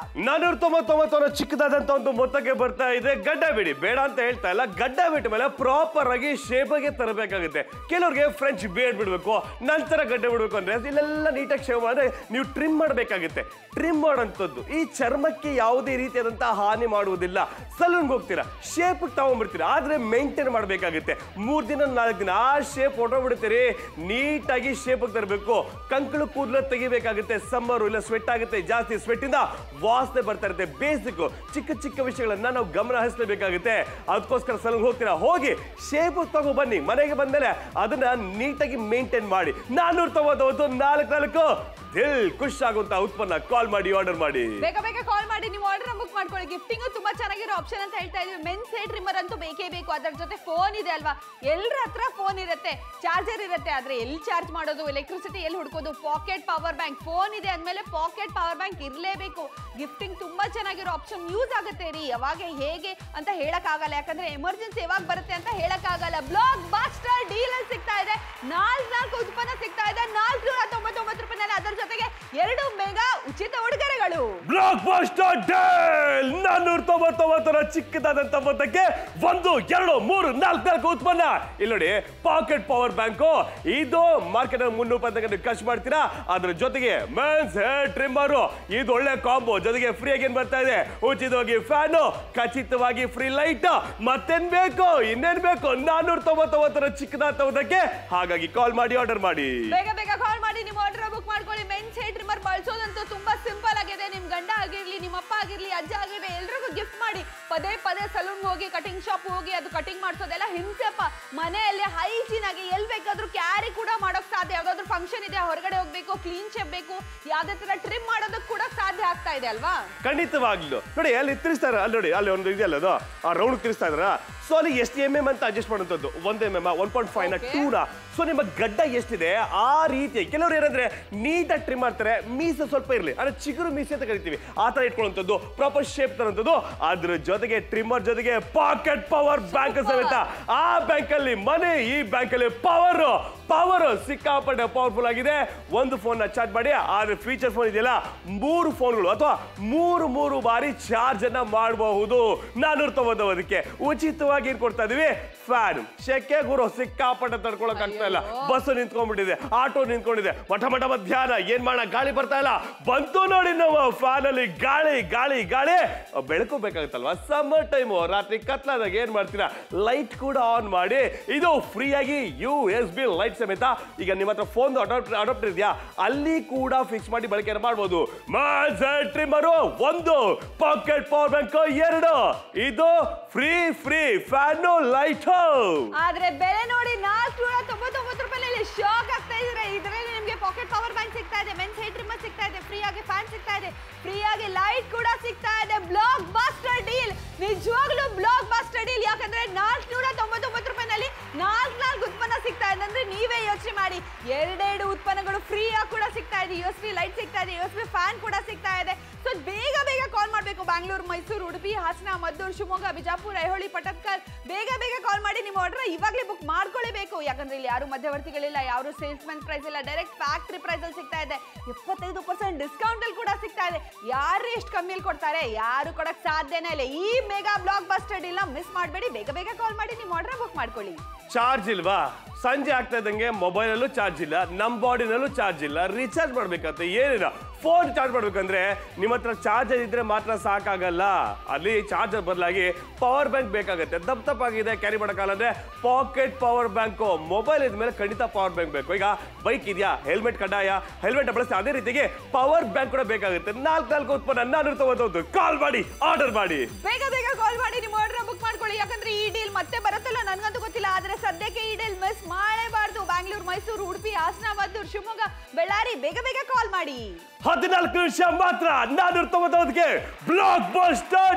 ನಾನೂರ ತೊಂಬತ್ತೊಂಬತ್ತರ ಚಿಕ್ಕದಾದಂತ ಒಂದು ಮೊತ್ತಕ್ಕೆ ಬರ್ತಾ ಇದೆ ಗಡ್ಡ ಬಿಡಿ ಬೇಡ ಅಂತ ಹೇಳ್ತಾ ಇಲ್ಲ ಗಡ್ಡ ಬಿಟ್ಟ ಮೇಲೆ ಪ್ರಾಪರ್ ಆಗಿ ಶೇಪ್ಗೆ ತರಬೇಕಾಗುತ್ತೆ ಕೆಲವ್ರಿಗೆ ಫ್ರೆಂಚ್ ಬೇಡ್ ಬಿಡ್ಬೇಕು ನಂತರ ಗಡ್ಡ ಬಿಡ್ಬೇಕು ಅಂದ್ರೆ ಇಲ್ಲೆಲ್ಲ ನೀಟಾಗಿ ಶೇವ್ ಮಾಡಿದ್ರೆ ನೀವು ಟ್ರಿಮ್ ಮಾಡಬೇಕಾಗುತ್ತೆ ಟ್ರಿಮ್ ಮಾಡೋಂಥದ್ದು ಈ ಚರ್ಮಕ್ಕೆ ಯಾವುದೇ ರೀತಿಯಾದಂತಹ ಹಾನಿ ಮಾಡುವುದಿಲ್ಲ ಸಲೂನ್ಗೆ ಹೋಗ್ತೀರಾ ಶೇಪ್ ತಗೊಂಡ್ಬಿಡ್ತೀರಾ ಆದ್ರೆ ಮೇಂಟೈನ್ ಮಾಡಬೇಕಾಗುತ್ತೆ ಮೂರ್ ದಿನ ನಾಲ್ಕು ದಿನ ಆ ಶೇಪ್ ಹೊಟ್ಟೋಗ್ಬಿಡ್ತೀರಿ ನೀಟಾಗಿ ಶೇಪ್ ತರಬೇಕು ಕಂಕಳು ಕೂದಲು ತೆಗಿಬೇಕಾಗುತ್ತೆ ಸಮ್ಮರು ಇಲ್ಲ ಸ್ವೆಟ್ ಆಗುತ್ತೆ ಜಾಸ್ತಿ ಸ್ವೆಟ್ ಇಂದ ವಾಸನೆ ಬರ್ತಾ ಇರುತ್ತೆ ಬೇಸಿಕ್ ಚಿಕ್ಕ ಚಿಕ್ಕ ವಿಷಯಗಳನ್ನ ನಾವು ಗಮನ ಹರಿಸಲೇಬೇಕಾಗುತ್ತೆ ಅದಕ್ಕೋಸ್ಕರ ಸಲೂನ್ ಹೋಗ್ತೀರಾ ಹೋಗಿ ಶೇಪ್ ತಗೋ ಬನ್ನಿ ಮನೆಗೆ ಬಂದ್ಮೇಲೆ ಅದನ್ನ ನೀಟಾಗಿ ಮೇಂಟೈನ್ ಮಾಡಿ ನಾನೂರ ತೊಂಬತ್ತೊಂಬತ್ತು ನಾಲ್ಕು ನಾಲ್ಕು ದಿಲ್ ಖುಷ್ ಆಗುವಂತ ಉತ್ಪನ್ನ ಕಾಲ್ ಮಾಡಿ ಆರ್ಡರ್ ಮಾಡಿ ಬೇಗ ಬೇಗ ಕಾಲ್ ಮಾಡಿ ನೀವು ಆರ್ಡರ್ ಬುಕ್ ಮಾಡ್ಕೊಳ್ಳಿ ಗಿಫ್ಟಿಂಗ್ ತುಂಬಾ ಚೆನ್ನಾಗಿರೋ ಆಪ್ಷನ್ ಅಂತ ಹೇಳ್ತಾ ಇದೀವಿ ಮೆನ್ಸ್ ಹೇರ್ ಟ್ರಿಮ್ಮರ್ ಅಂತೂ ಬೇಕೇ ಬೇಕು ಅದರ ಜೊತೆ ಫೋನ್ ಇದೆ ಅಲ್ವಾ ಎಲ್ಲರ ಹತ್ರ ಫೋನ್ ಇರುತ್ತೆ ಚಾರ್ಜರ್ ಇರುತ್ತೆ ಆದ್ರೆ ಎಲ್ಲಿ ಚಾರ್ಜ್ ಮಾಡೋದು ಎಲೆಕ್ಟ್ರಿಸಿಟಿ ಎಲ್ಲಿ ಹುಡ್ಕೋದು ಪಾಕೆಟ್ ಪವರ್ ಬ್ಯಾಂಕ್ ಫೋನ್ ಇದೆ ಅಂದ್ಮೇಲೆ ಪಾಕೆಟ್ ಪವರ್ ಬ್ಯಾಂಕ್ ಇರಲೇಬೇಕು ಗಿಫ್ಟಿಂಗ್ ತುಂಬಾ ಚೆನ್ನಾಗಿರೋ ಆಪ್ಷನ್ ಯೂಸ್ ಆಗುತ್ತೆ ರೀ ಯಾವಾಗ ಹೇಗೆ ಅಂತ ಹೇಳಕ್ ಆಗಲ್ಲ ಯಾಕಂದ್ರೆ ಎಮರ್ಜೆನ್ಸಿ ಯಾವಾಗ ಬರುತ್ತೆ ಅಂತ ಹೇಳಕ್ ಆಗಲ್ಲ ಬ್ಲಾಕ್ ಬಾಸ್ಟರ್ ಡೀಲ್ ಅಲ್ಲಿ ಸಿಗ್ತಾ ಇದೆ ನಾಲ್ಕು ನಾಲ್ಕು ಉತ್ಪನ್ನ ಸಿಗ್ತಾ ಇದೆ ನಾಲ್ಕು ನೂರ ತೊಂಬತ್ತೊಂಬತ್ತು ರೂಪಾಯಿನಲ್ಲಿ ಅದರ ಜೊತೆಗೆ ಎರಡು ಮೆಗಾ ಉಚಿತ ಉಡುಗೊರೆಗಳು ಬ್ಲಾಕ್ ಬಾಸ್ಟರ್ ಡೇಲ್ ನಾನ್ನೂರ ತೊಂಬತ್ತೊಂಬತ್ತರ ಚಿಕ್ಕದಾದಂತ ಮೊತ್ತಕ್ಕೆ ಒಂದು ಎರಡು ಮೂರು ನಾಲ್ಕು ನಾಲ್ಕು ಉತ್ಪನ್ನ ಇಲ್ಲಿ ನೋಡಿ ಪಾಕೆಟ್ ಪವರ್ ಬ್ಯಾಂಕು ಇದು ಮಾರ್ಕೆಟ್ ಮುನ್ನೂರು ರೂಪಾಯಿ ತನಕ ನೀವು ಖರ್ಚು ಮಾಡ್ತೀರಾ ಅದ್ರ ಜೊತೆಗೆ ಮೆನ್ಸ್ ಹೇರ್ ಟ್ರಿಮ್ಮರ್ ಇದು ಒಳ್ಳೆ ಕಾಂಬೋ ಜೊತೆಗೆ ಫ್ರೀ ಆಗಿ ಏನ್ ಬರ್ತಾ ಇದೆ ಉಚಿತವಾಗಿ ಫ್ಯಾನು ಖಚಿತವಾಗಿ ಫ್ರೀ ಲೈಟ್ ಮತ್ತೇನ್ ಬೇಕು ಇನ್ನೇನ್ ಬೇಕು ನಾನ್ನೂರ ತೊಂಬತ್ತೊಂಬತ್ತರ ಚಿಕ್ಕದಾದಂತ ಮೊತ್ತಕ್ಕೆ ಹಾಗಾಗಿ ಕಾಲ್ ಮಾಡಿ ಆರ್ಡರ್ ಮಾಡಿ ಬೇಗ ಬೇಗ ಕಾಲ್ ಮಾಡಿ ನಿಮ್ಮ ಆರ್ಡರ್ ಬುಕ್ ಮಾಡ್ಕೊಳ್ಳಿ ಮೆನ್ಸ್ ಹೇರ್ ಟ್ರಿಮ್ಮರ್ ಬಳಸೋದಂತೂ ತುಂಬಾ ಸಿಂಪಲ್ ಆಗಿದೆ ನಿಮ್ ಗಂಡ ಆಗಿರ್ಲಿ ನಿಮ್ಮ ಅಪ್ಪ ಆಗಿರ್ಲಿ ಅಜ್ಜ ಆಗಿರ್ಲಿ ಎಲ್ರಿಗೂ ಗಿಫ್ಟ್ ಮಾಡಿ ಪದೇ ಪದೇ ಸಲೂನ್ ಹೋಗಿ ಕಟಿಂಗ್ ಶಾಪ್ ಹೋಗಿ ಅದು ಕಟಿಂಗ್ ಮಾಡಿಸೋದೆಲ್ಲ ಹಿಂಸೆಪ್ಪ ಮನೆಯಲ್ಲಿ ಹೈಜೀನ್ ಆಗಿ ಎಲ್ ಬೇಕಾದ್ರೂ ಕ್ಯಾರಿ ಕೂಡ ಮಾಡೋಕ್ ಸಾಧ್ಯ ಯಾವ್ದಾದ್ರು ಫಂಕ್ಷನ್ ಇದೆ ಹೊರಗಡೆ ಹೋಗ್ಬೇಕು ಕ್ಲೀನ್ ಶೇಪ್ ಬೇಕು ಯಾವ್ದೇ ತರ ಟ್ರಿಮ್ ಮಾಡೋದಕ್ಕೆ ಕೂಡ ಸಾಧ್ಯ ಆಗ್ತಾ ಇದೆ ಅಲ್ವಾ ಖಂಡಿತವಾಗ್ಲು ನೋಡಿ ಅಲ್ಲಿ ತಿರ್ಸ್ತಾರ ಅಲ್ಲಿ ನೋಡಿ ಅಲ್ಲಿ ಒಂದು ಇದೆಯಲ್ಲ ಅದು ಆ ರೌಂಡ್ ತಿರ್ಸ್ತಾ ಇದ್ರ ಸೊ ಅಲ್ಲಿ ಎಷ್ಟು ಎಮ್ ಎಮ್ ಅಂತ ಅಡ್ಜಸ್ಟ್ ಮಾಡುವಂಥದ್ದು ಒಂದ್ M M one point five ನ Okay. ಟೂ ನ ಸೊ ನಿಮ್ಮ ಗಡ್ಡ ಎಷ್ಟಿದೆ ಆ ರೀತಿ ಕೆಲವರು ಏನಂದ್ರೆ ನೀಟಾಗಿ ಟ್ರಿಮ್ ಮಾಡ್ತಾರೆ ಮೀಸೆ ಸ್ವಲ್ಪ ಇರಲಿ ಅಂದ್ರೆ ಚಿಗುರು ಮೀಸೆ ಅಂತ ಕರಿತೀವಿ ಆ ತರ ಇಟ್ಕೊಳ್ಳುವಂಥದ್ದು ಪ್ರಾಪರ್ ಶೇಪ್ ತರಂಥದ್ದು ಅದ್ರ ಜೊತೆಗೆ ಟ್ರಿಮ್ಮರ್ ಜೊತೆಗೆ ಪಾಕೆಟ್ ಪವರ್ ಬ್ಯಾಂಕ್ ಸಮೇತ ಆ ಬ್ಯಾಂಕ್ ಅಲ್ಲಿ ಮನೆ ಈ ಬ್ಯಾಂಕ್ ಅಲ್ಲಿ ಪವರ್ ಪವರ್ ಸಿಕ್ಕಾಪಟ್ಟೆ ಪವರ್ಫುಲ್ ಆಗಿದೆ ಒಂದು ಫೋನ್ ನ ಚಾರ್ಜ್ ಮಾಡಿ ಆದ್ರೆ ಫೀಚರ್ ಫೋನ್ ಇದೆಯಲ್ಲ ಮೂರು ಫೋನ್ಗಳು ಅಥವಾ ಮೂರು ಮೂರು ಬಾರಿ ಚಾರ್ಜ್ ಅನ್ನ ಮಾಡಬಹುದು ನಾನೂರ ತೊಂಬತ್ತೊಂಬತ್ತಕ್ಕೆ ಉಚಿತವಾಗಿ ಏನ್ ಕೊಡ್ತಾ ಇದೀವಿ ಫ್ಯಾನ್ ಶೆಕೆ ಗುರು ಸಿಕ್ಕಾಪಟ್ಟೆ ತಡ್ಕೊಳಕ್ ಆಗ್ತಾ ಇಲ್ಲ ಬಸ್ ನಿಂತ್ಕೊಂಡ್ಬಿಟ್ಟಿದೆ ಆಟೋ ನಿಂತ್ಕೊಂಡಿದೆ ಮಠ ಮಠ ಮಧ್ಯಾಹ್ನ ಏನ್ ಮಾಡೋಣ ಗಾಳಿ ಬರ್ತಾ ಇಲ್ಲ ಬಂತು ನೋಡಿ ನಾವು ಫ್ಯಾನ್ ಅಲ್ಲಿ ಗಾಳಿ ಗಾಳಿ ಗಾಳಿ ಬೆಳಕು ಬೇಕಾಗುತ್ತಲ್ವಾ ಸಮ್ಮರ್ ಟೈಮು ರಾತ್ರಿ ಕತ್ಲಾದಾಗ ಏನ್ ಮಾಡ್ತೀರಾ ಲೈಟ್ ಕೂಡ ಆನ್ ಮಾಡಿ ಇದು ಫ್ರೀ ಆಗಿ ಯು ಎಸ್ ಬಿ ಲೈಟ್ ಸಮೇತ ಈಗ ನಿಮ್ಮ ಹತ್ರ ಫೋನ್ ಅಡಾಪ್ಟರ್ ಅಡಾಪ್ಟರ್ ಇದೆಯಾ ಅಲ್ಲಿ ಕೂಡ ಫಿಕ್ಸ್ ಮಾಡಿ ಬಳಕೆ ಮಾಡ್ಬೋದು ಟ್ರಿಮ್ಮರು ಒಂದು ಪಾಕೆಟ್ ಪವರ್ ಬ್ಯಾಂಕ್ ಎರಡು ಇದು ಫ್ರೀ ಫ್ರೀ ಫ್ಯಾನು ಲೈಟ್ ಆದ್ರೆ ಬೆಲೆ ನೋಡಿ ನಾಲ್ಕುನೂರ ತೊಂಬತ್ತೊಂಬತ್ತು ರೂಪಾಯಿನಲ್ಲಿ ಶಾಕ್ ಆಗ್ತಾ ಇದ್ರೆ ಇದರಲ್ಲಿ ನಿಮ್ಗೆ ಪಾಕೆಟ್ ಪವರ್ ಬ್ಯಾಂಕ್ ಸಿಗ್ತಾ ಇದೆ ಮೆನ್ಸ್ ಹೇರ್ ಟ್ರಿಮ್ಮರ್ ಸಿಗ್ತಾ ಇದೆ ಫ್ರೀ ಆಗಿ ಫ್ಯಾನ್ ಸಿಗ್ತಾ ಇದೆ ಫ್ರೀ ಆಗಿ ಲೈಟ್ ಕೂಡ ಸಿಗ್ತಾ ಇದೆ ಬ್ಲಾಕ್ ಬಾಸ್ಟರ್ ಡೀಲ್ ನಿಜವಾಗ್ಲೂ ಬ್ಲಾಕ್ ಬಾಸ್ಟರ್ ಡೀಲ್ ಯಾಕಂದ್ರೆ ನಾಲ್ಕುನೂರ ತೊಂಬತ್ತೊಂಬತ್ತು ರೂಪಾಯಿನಲ್ಲಿ ನಾಲ್ಕು ನಾಲ್ಕು ಉತ್ಪನ್ನ ಸಿಗ್ತಾ ಇದೆ ಅಂದ್ರೆ ನೀವೇ ಯೋಚನೆ ಮಾಡಿ ಎರಡೆರಡು ಉತ್ಪನ್ನಗಳು ಫ್ರೀ ಆಗಿ ಕೂಡ ಸಿಗ್ತಾ ಇದೆ ಯು ಎಸ್ ಬಿ ಲೈಟ್ ಸಿಗ್ತಾ ಇದೆ ಯು ಎಸ್ ಬಿ ಫ್ಯಾನ್ ಕೂಡ ಸಿಗ್ತಾ ಇದೆ ಸೊ ಬೇಗ ಬೇಗ ಕಾಲ್ ಮಾಡಬೇಕು ಬ್ಯಾಂಗ್ಳೂರು ಮೈಸೂರು ಉಡುಪಿ ಹಾಸನ ಮದ್ದೂರು ಶಿವಮೊಗ್ಗ ಬಿಜಾಪುರ ಐಹೊಳಿ ಪಟಕ್ಕಲ್ ಬೇಗ ಬೇಗ ಕಾಲ್ ಮಾಡಿ ನಿಮ್ಮ ಆರ್ಡರ್ ಇವಾಗಲೇ ಬುಕ್ ಮಾಡ್ಕೊಳ್ಳೇಬೇಕು ಯಾಕಂದ್ರೆ ಇಲ್ಲಿ ಯಾರು ಮಧ್ಯವರ್ತಿಗಳಿಲ್ಲ ಯಾರು ಸೇಲ್ಸ್ಮನ್ ಪ್ರೈಸ್ ಇಲ್ಲ ಡೈರೆಕ್ಟ್ ಫ್ಯಾಕ್ಟ್ರಿ ಪ್ರೈಸ್ ಅಲ್ಲಿ ಸಿಗ್ತಾ ಇದೆ ಎಪ್ಪತ್ತೈದು ಪರ್ಸೆಂಟ್ ಡಿಸ್ಕೌಂಟ್ ಅಲ್ಲಿ ಕೂಡ ಸಿಗ್ತಾ ಇದೆ ಯಾರು ಎಷ್ಟು ಕಮ್ಮಿಯಲ್ಲಿ ಕೊಡ್ತಾರೆ ಯಾರು ಕೊಡಕ್ ಸಾಧ್ಯನೇ ಇಲ್ಲ ಈ ಮೆಗಾ ಬ್ಲಾಕ್ ಬಸ್ಟರ್ ಇಲ್ಲ ಮಿಸ್ ಮಾಡಬೇಡಿ ಬೇಗ ಬೇಗ ಕಾಲ್ ಮಾಡಿ ನಿಮ್ಮ ಆರ್ಡರ್ ಬುಕ್ ಮಾಡ್ಕೊಳ್ಳಿ ಚಾರ್ಜ್ ಇಲ್ವಾ ಸಂಜೆ ಆಗ್ತಾ ಇದ್ದಂಗೆ ಮೊಬೈಲಲ್ಲೂ ಚಾರ್ಜ್ ಇಲ್ಲ ನಮ್ಮ ಬಾಡಿನಲ್ಲೂ ಚಾರ್ಜ್ ಇಲ್ಲ ರೀಚಾರ್ಜ್ ಮಾಡ್ಬೇಕಂತ ಏನಿಲ್ಲ ಫೋನ್ ಚಾರ್ಜ್ ಮಾಡ್ಬೇಕಂದ್ರೆ ನಿಮ್ಮ ಹತ್ರ ಚಾರ್ಜರ್ ಇದ್ರೆ ಮಾತ್ರ ಸಾಕಾಗಲ್ಲ ಅಲ್ಲಿ ಚಾರ್ಜರ್ ಬದಲಾಗಿ ಪವರ್ ಬ್ಯಾಂಕ್ ಬೇಕಾಗುತ್ತೆ ದಪ್ಪ ದಪ್ಪಾಗಿದೆ ಕ್ಯಾರಿ ಮಾಡೋಕ್ಕಾಗಲ್ಲ ಅಂದ್ರೆ ಪಾಕೆಟ್ ಪವರ್ ಬ್ಯಾಂಕು ಮೊಬೈಲ್ ಇದ್ಮೇಲೆ ಖಂಡಿತ ಪವರ್ ಬ್ಯಾಂಕ್ ಬೇಕು ಈಗ ಬೈಕ್ ಇದೆಯಾ ಹೆಲ್ಮೆಟ್ ಕಡ್ಡಾಯ ಹೆಲ್ಮೆಟ್ ಬಳಸಿ ಅದೇ ರೀತಿಗೆ ಪವರ್ ಬ್ಯಾಂಕ್ ಕೂಡ ಬೇಕಾಗುತ್ತೆ ನಾಲ್ಕು ನಾಲ್ಕು ಉತ್ಪನ್ನ ನಾನೂರ ತೊಗೊಬೋದು ಕಾಲ್ ಮಾಡಿ ಆರ್ಡರ್ ಮಾಡಿ ಬೇಗ ಬೇಗ ಕಾಲ್ ಮಾಡಿ ನಿಮ್ಮ ಆರ್ಡರ್ ಬುಕ್ ಮಾಡ್ಕೊಳ್ಳಿ ಯಾಕಂದ್ರೆ ಈ ಡೀಲ್ ಮತ್ತೆ ಬರುತ್ತಲ್ಲ ನನಗಂತೂ ಗೊತ್ತಿಲ್ಲ ಆದ್ರೆ ಸದ್ಯಕ್ಕೆ ಈ ಡೀಲ್ ಮಿಸ್ ಮಾಡಲೇಬಾರ್ದು ಬ್ಯಾಂಗ್ಳೂರು ಮೈಸೂರು ಉಡುಪಿ ಹಾಸನ ಮದ್ದೂರು ಶಿವಮೊಗ್ಗ ಬಳ್ಳಾರಿ ಬೇಗ ಬೇಗ ಕಾಲ್ ಮಾಡಿ ಹದಿನಾಲ್ಕು ನಿಮಿಷ ಮಾತ್ರ ನಾನೂರ ತೊಂಬತ್ತೊಂದಕ್ಕೆ ಬ್ಲಾಕ್ ಬಸ್ಟರ್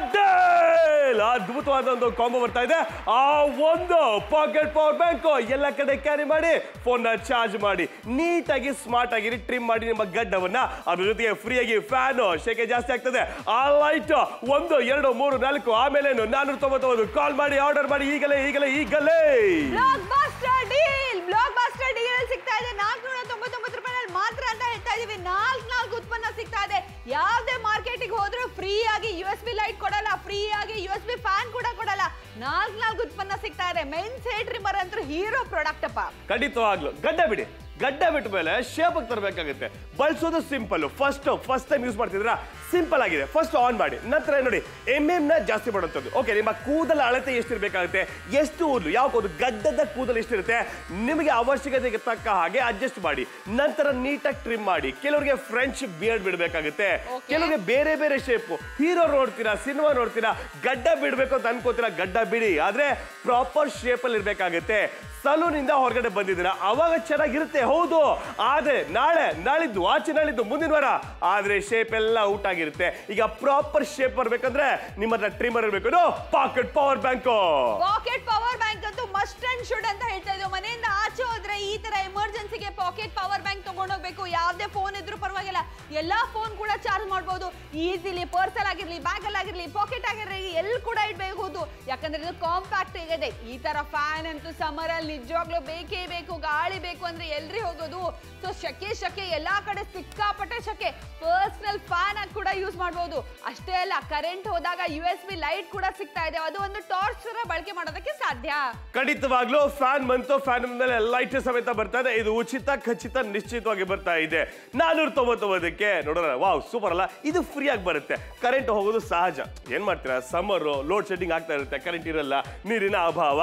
ಡೇಲ್ ಅದ್ಭುತವಾದ ಒಂದು ಕಾಂಬೋ ಬರ್ತಾ ಇದೆ ಆ ಒಂದು ಪಾಕೆಟ್ ಪವರ್ ಬ್ಯಾಂಕ್ ಎಲ್ಲ ಕಡೆ ಕ್ಯಾರಿ ಮಾಡಿ ಫೋನ್ ನ ಚಾರ್ಜ್ ಮಾಡಿ ನೀಟಾಗಿ ಸ್ಮಾರ್ಟ್ ಆಗಿ ಟ್ರಿಮ್ ಮಾಡಿ ನಿಮ್ಮ ಗಡ್ಡವನ್ನ ಅದ್ರ ಜೊತೆಗೆ ಫ್ರೀಯಾಗಿ ಫ್ಯಾನ್ ಶೆಕೆ ಜಾಸ್ತಿ ಆಗ್ತದೆ ಆ ಲೈಟ್ ಒಂದು ಎರಡು ಮೂರು ನಾಲ್ಕು ಆಮೇಲೆ ನಾನೂರ ತೊಂಬತ್ತೊಂದು ಕಾಲ್ ಮಾಡಿ ಆರ್ಡರ್ ಮಾಡಿ ಈಗಲೇ ಈಗಲೇ ಈಗಲೇ blockbuster deal blockbuster deal ಸಿಗ್ತಾ ಇದೆ ನಾಲ್ಕುನೂರ ತೊಂಬತ್ತೊಂಬತ್ತು ರೂಪಾಯಿನಲ್ಲಿ ಮಾತ್ರ ಅಂತ ಹೇಳ್ತಾ ಇದೀವಿ ನಾಲ್ಕು ನಾಲ್ಕು ಉತ್ಪನ್ನ ಸಿಗ್ತಾ ಇದೆ ಯಾವ್ದೇ ಮಾರ್ಕೆಟಿಗೆ ಹೋದ್ರೂ ಫ್ರೀ ಆಗಿ ಯು ಎಸ್ ಬಿ ಲೈಟ್ ಕೊಡಲ್ಲ ಫ್ರೀ ಆಗಿ ಯು ಎಸ್ ಬಿ ಫ್ಯಾನ್ ಕೂಡ ಕೊಡಲ್ಲ ನಾಲ್ಕು ನಾಲ್ಕು ಉತ್ಪನ್ನ ಸಿಗ್ತಾ ಇದೆ ಮೆನ್ಸ್ ಹೇರ್ ಟ್ರಿಮ್ಮರ್ ಅಂತೂ ಹೀರೋ ಪ್ರಾಡಕ್ಟ್ ಅಪ್ಪ ಖಂಡಿತವಾಗ್ಲು ಗಡ್ಡ ಬಿಡಿ ಗಡ್ಡ ಬಿಟ್ಟ ಮೇಲೆ ಶೇಪ್ ತರಬೇಕಾಗುತ್ತೆ ಬಳಸೋದು simple first first time use ಮಾಡ್ತಿದ್ರ ಸಿಂಪಲ್ ಆಗಿದೆ ಫಸ್ಟ್ ಆನ್ ಮಾಡಿ ನಂತರ ನೋಡಿ ಎಮ್ ಎಮ್ ನ ಜಾಸ್ತಿ ಮಾಡುವಂಥದ್ದು ಓಕೆ ನಿಮ್ಮ ಕೂದಲ ಅಳತೆ ಎಷ್ಟಿರ್ಬೇಕಾಗುತ್ತೆ ಎಷ್ಟು ಕೂದಲು ಯಾವ ಕೂದಲು ಗಡ್ಡದ ಕೂದಲು ಎಷ್ಟಿರುತ್ತೆ ನಿಮಗೆ ಅವಶ್ಯಕತೆಗೆ ತಕ್ಕ ಹಾಗೆ ಅಡ್ಜಸ್ಟ್ ಮಾಡಿ ನಂತರ ನೀಟಾಗಿ ಟ್ರಿಮ್ ಮಾಡಿ ಕೆಲವರಿಗೆ ಫ್ರೆಂಚ್ ಬಿಯರ್ಡ್ ಬಿಡಬೇಕಾಗುತ್ತೆ ಕೆಲವರಿಗೆ ಬೇರೆ ಬೇರೆ ಶೇಪ್ ಹೀರೋ ನೋಡ್ತೀರಾ ಸಿನಿಮಾ ನೋಡ್ತೀರಾ ಗಡ್ಡ ಬಿಡಬೇಕು ಅಂತ ಅನ್ಕೋತೀರಾ ಗಡ್ಡ ಬಿಡಿ ಆದ್ರೆ ಪ್ರಾಪರ್ ಶೇಪ್ ಅಲ್ಲಿ ಇರ್ಬೇಕಾಗುತ್ತೆ ಸಲೂನ್ ಇಂದ ಹೊರಗಡೆ ಬಂದಿದ್ದೀರಾ ಅವಾಗ ಚೆನ್ನಾಗಿರುತ್ತೆ ಹೌದು ಆದ್ರೆ ನಾಳೆ ನಾಳಿದ್ದು ಆಚೆ ನಾಳಿದ್ದು ಮುಂದಿನ ವಾರ ಆದ್ರೆ ಶೇಪ್ ಎಲ್ಲ ಔಟ್ ಆಗಿರುತ್ತೆ ಈಗ ಪ್ರಾಪರ್ ಶೇಪ್ ಬರ್ಬೇಕಂದ್ರೆ ನಿಮ್ಮ ಹತ್ರ ಟ್ರಿಮರ್ ಇರಬೇಕು pocket power bank pocket power bank ಅಂತೂ ಮಸ್ಟ್ ಅಂಡ್ ಶುಡ್ ಅಂತ ಹೇಳ್ತಾ ಇದ್ದೀವಿ ಮನೆಯಿಂದ ಆಚೆ ಹೋದ್ರೆ ಈ ತರ ಎಮರ್ಜೆನ್ಸಿಗೆ ಪಾಕೆಟ್ ಪವರ್ ಬ್ಯಾಂಕ್ ತಗೊಂಡೋಗ್ಬೇಕು ಯಾವ್ದೇ ಫೋನ್ ಇದ್ರೂ ಪರವಾಗಿಲ್ಲ ಎಲ್ಲಾ ಫೋನ್ ಕೂಡ ಚಾರ್ಜ್ ಮಾಡಬಹುದು ಈಸಿಲಿ ಪರ್ಸಲ್ ಆಗಿರ್ಲಿ ಬ್ಯಾಗ್ ಅಲ್ಲಿ ಆಗಿರ್ಲಿ ಪಾಕೆಟ್ ಆಗಿರ್ಲಿ ಎಲ್ಲಿ ಕೂಡ ಇಡಬಹುದು ಯಾಕಂದ್ರೆ ಇದು ಕಾಂಪ್ಯಾಕ್ಟ್ ಇದೆ ಈ ತರ ಫ್ಯಾನ್ ಅಂತೂ ಸಮ್ಮರ್ ಅಲ್ಲಿ ನಿಜವಾಗ್ಲೂ ಬೇಕೇ ಬೇಕು ಗಾಳಿ ಬೇಕು ಅಂದ್ರೆ ಎಲ್ರಿ ಹೋಗೋದು ಸೊ ಶಕೆ ಶಕೆ ಎಲ್ಲಾ ಕಡೆ ಸಿಕ್ಕಾಪಟ್ಟೆ ಶಕೆ ಪರ್ಸನಲ್ ಫ್ಯಾನ್ ಆಗಿ ಕೂಡ ಯೂಸ್ ಮಾಡಬಹುದು ಅಷ್ಟೇ ಅಲ್ಲ ಕರೆಂಟ್ ಹೋದಾಗ ಯು ಎಸ್ ಬಿ ಲೈಟ್ ಕೂಡ ಸಿಗ್ತಾ ಇದೆ ಅದು ಒಂದು ಟಾರ್ಚ್ ತರ ಬಳಕೆ ಮಾಡೋದಕ್ಕೆ ಸಾಧ್ಯ ಖಂಡಿತವಾಗ್ಲೂ ಫ್ಯಾನ್ ಬಂತು ಫ್ಯಾನ್ ಮೇಲೆ ಲೈಟ್ ಸಮೇತ ಬರ್ತಾ ಇದೆ ಇದು ಉಚಿತ ಖಚಿತ ನಿಶ್ಚಿತವಾಗಿ ಬರ್ತಾ ಇದೆ ನಾನೂರ ತೊಂಬತ್ತೊಂಬತ್ತಕ್ಕೆ ನೋಡೋಣ ವಾವ್ ಸೂಪರ್ ಅಲ್ಲ ಇದು ಫ್ರೀ ಆಗಿ ಬರುತ್ತೆ ಕರೆಂಟ್ ಹೋಗೋದು ಸಹಜ ಏನ್ ಮಾಡ್ತೀರಾ ಸಮ್ಮರ್ ಲೋಡ್ ಶೆಡ್ಡಿಂಗ್ ಆಗ್ತಾ ಇರುತ್ತೆ ಕರೆಂಟ್ ಇರಲ್ಲ ನೀರಿನ ಅಭಾವ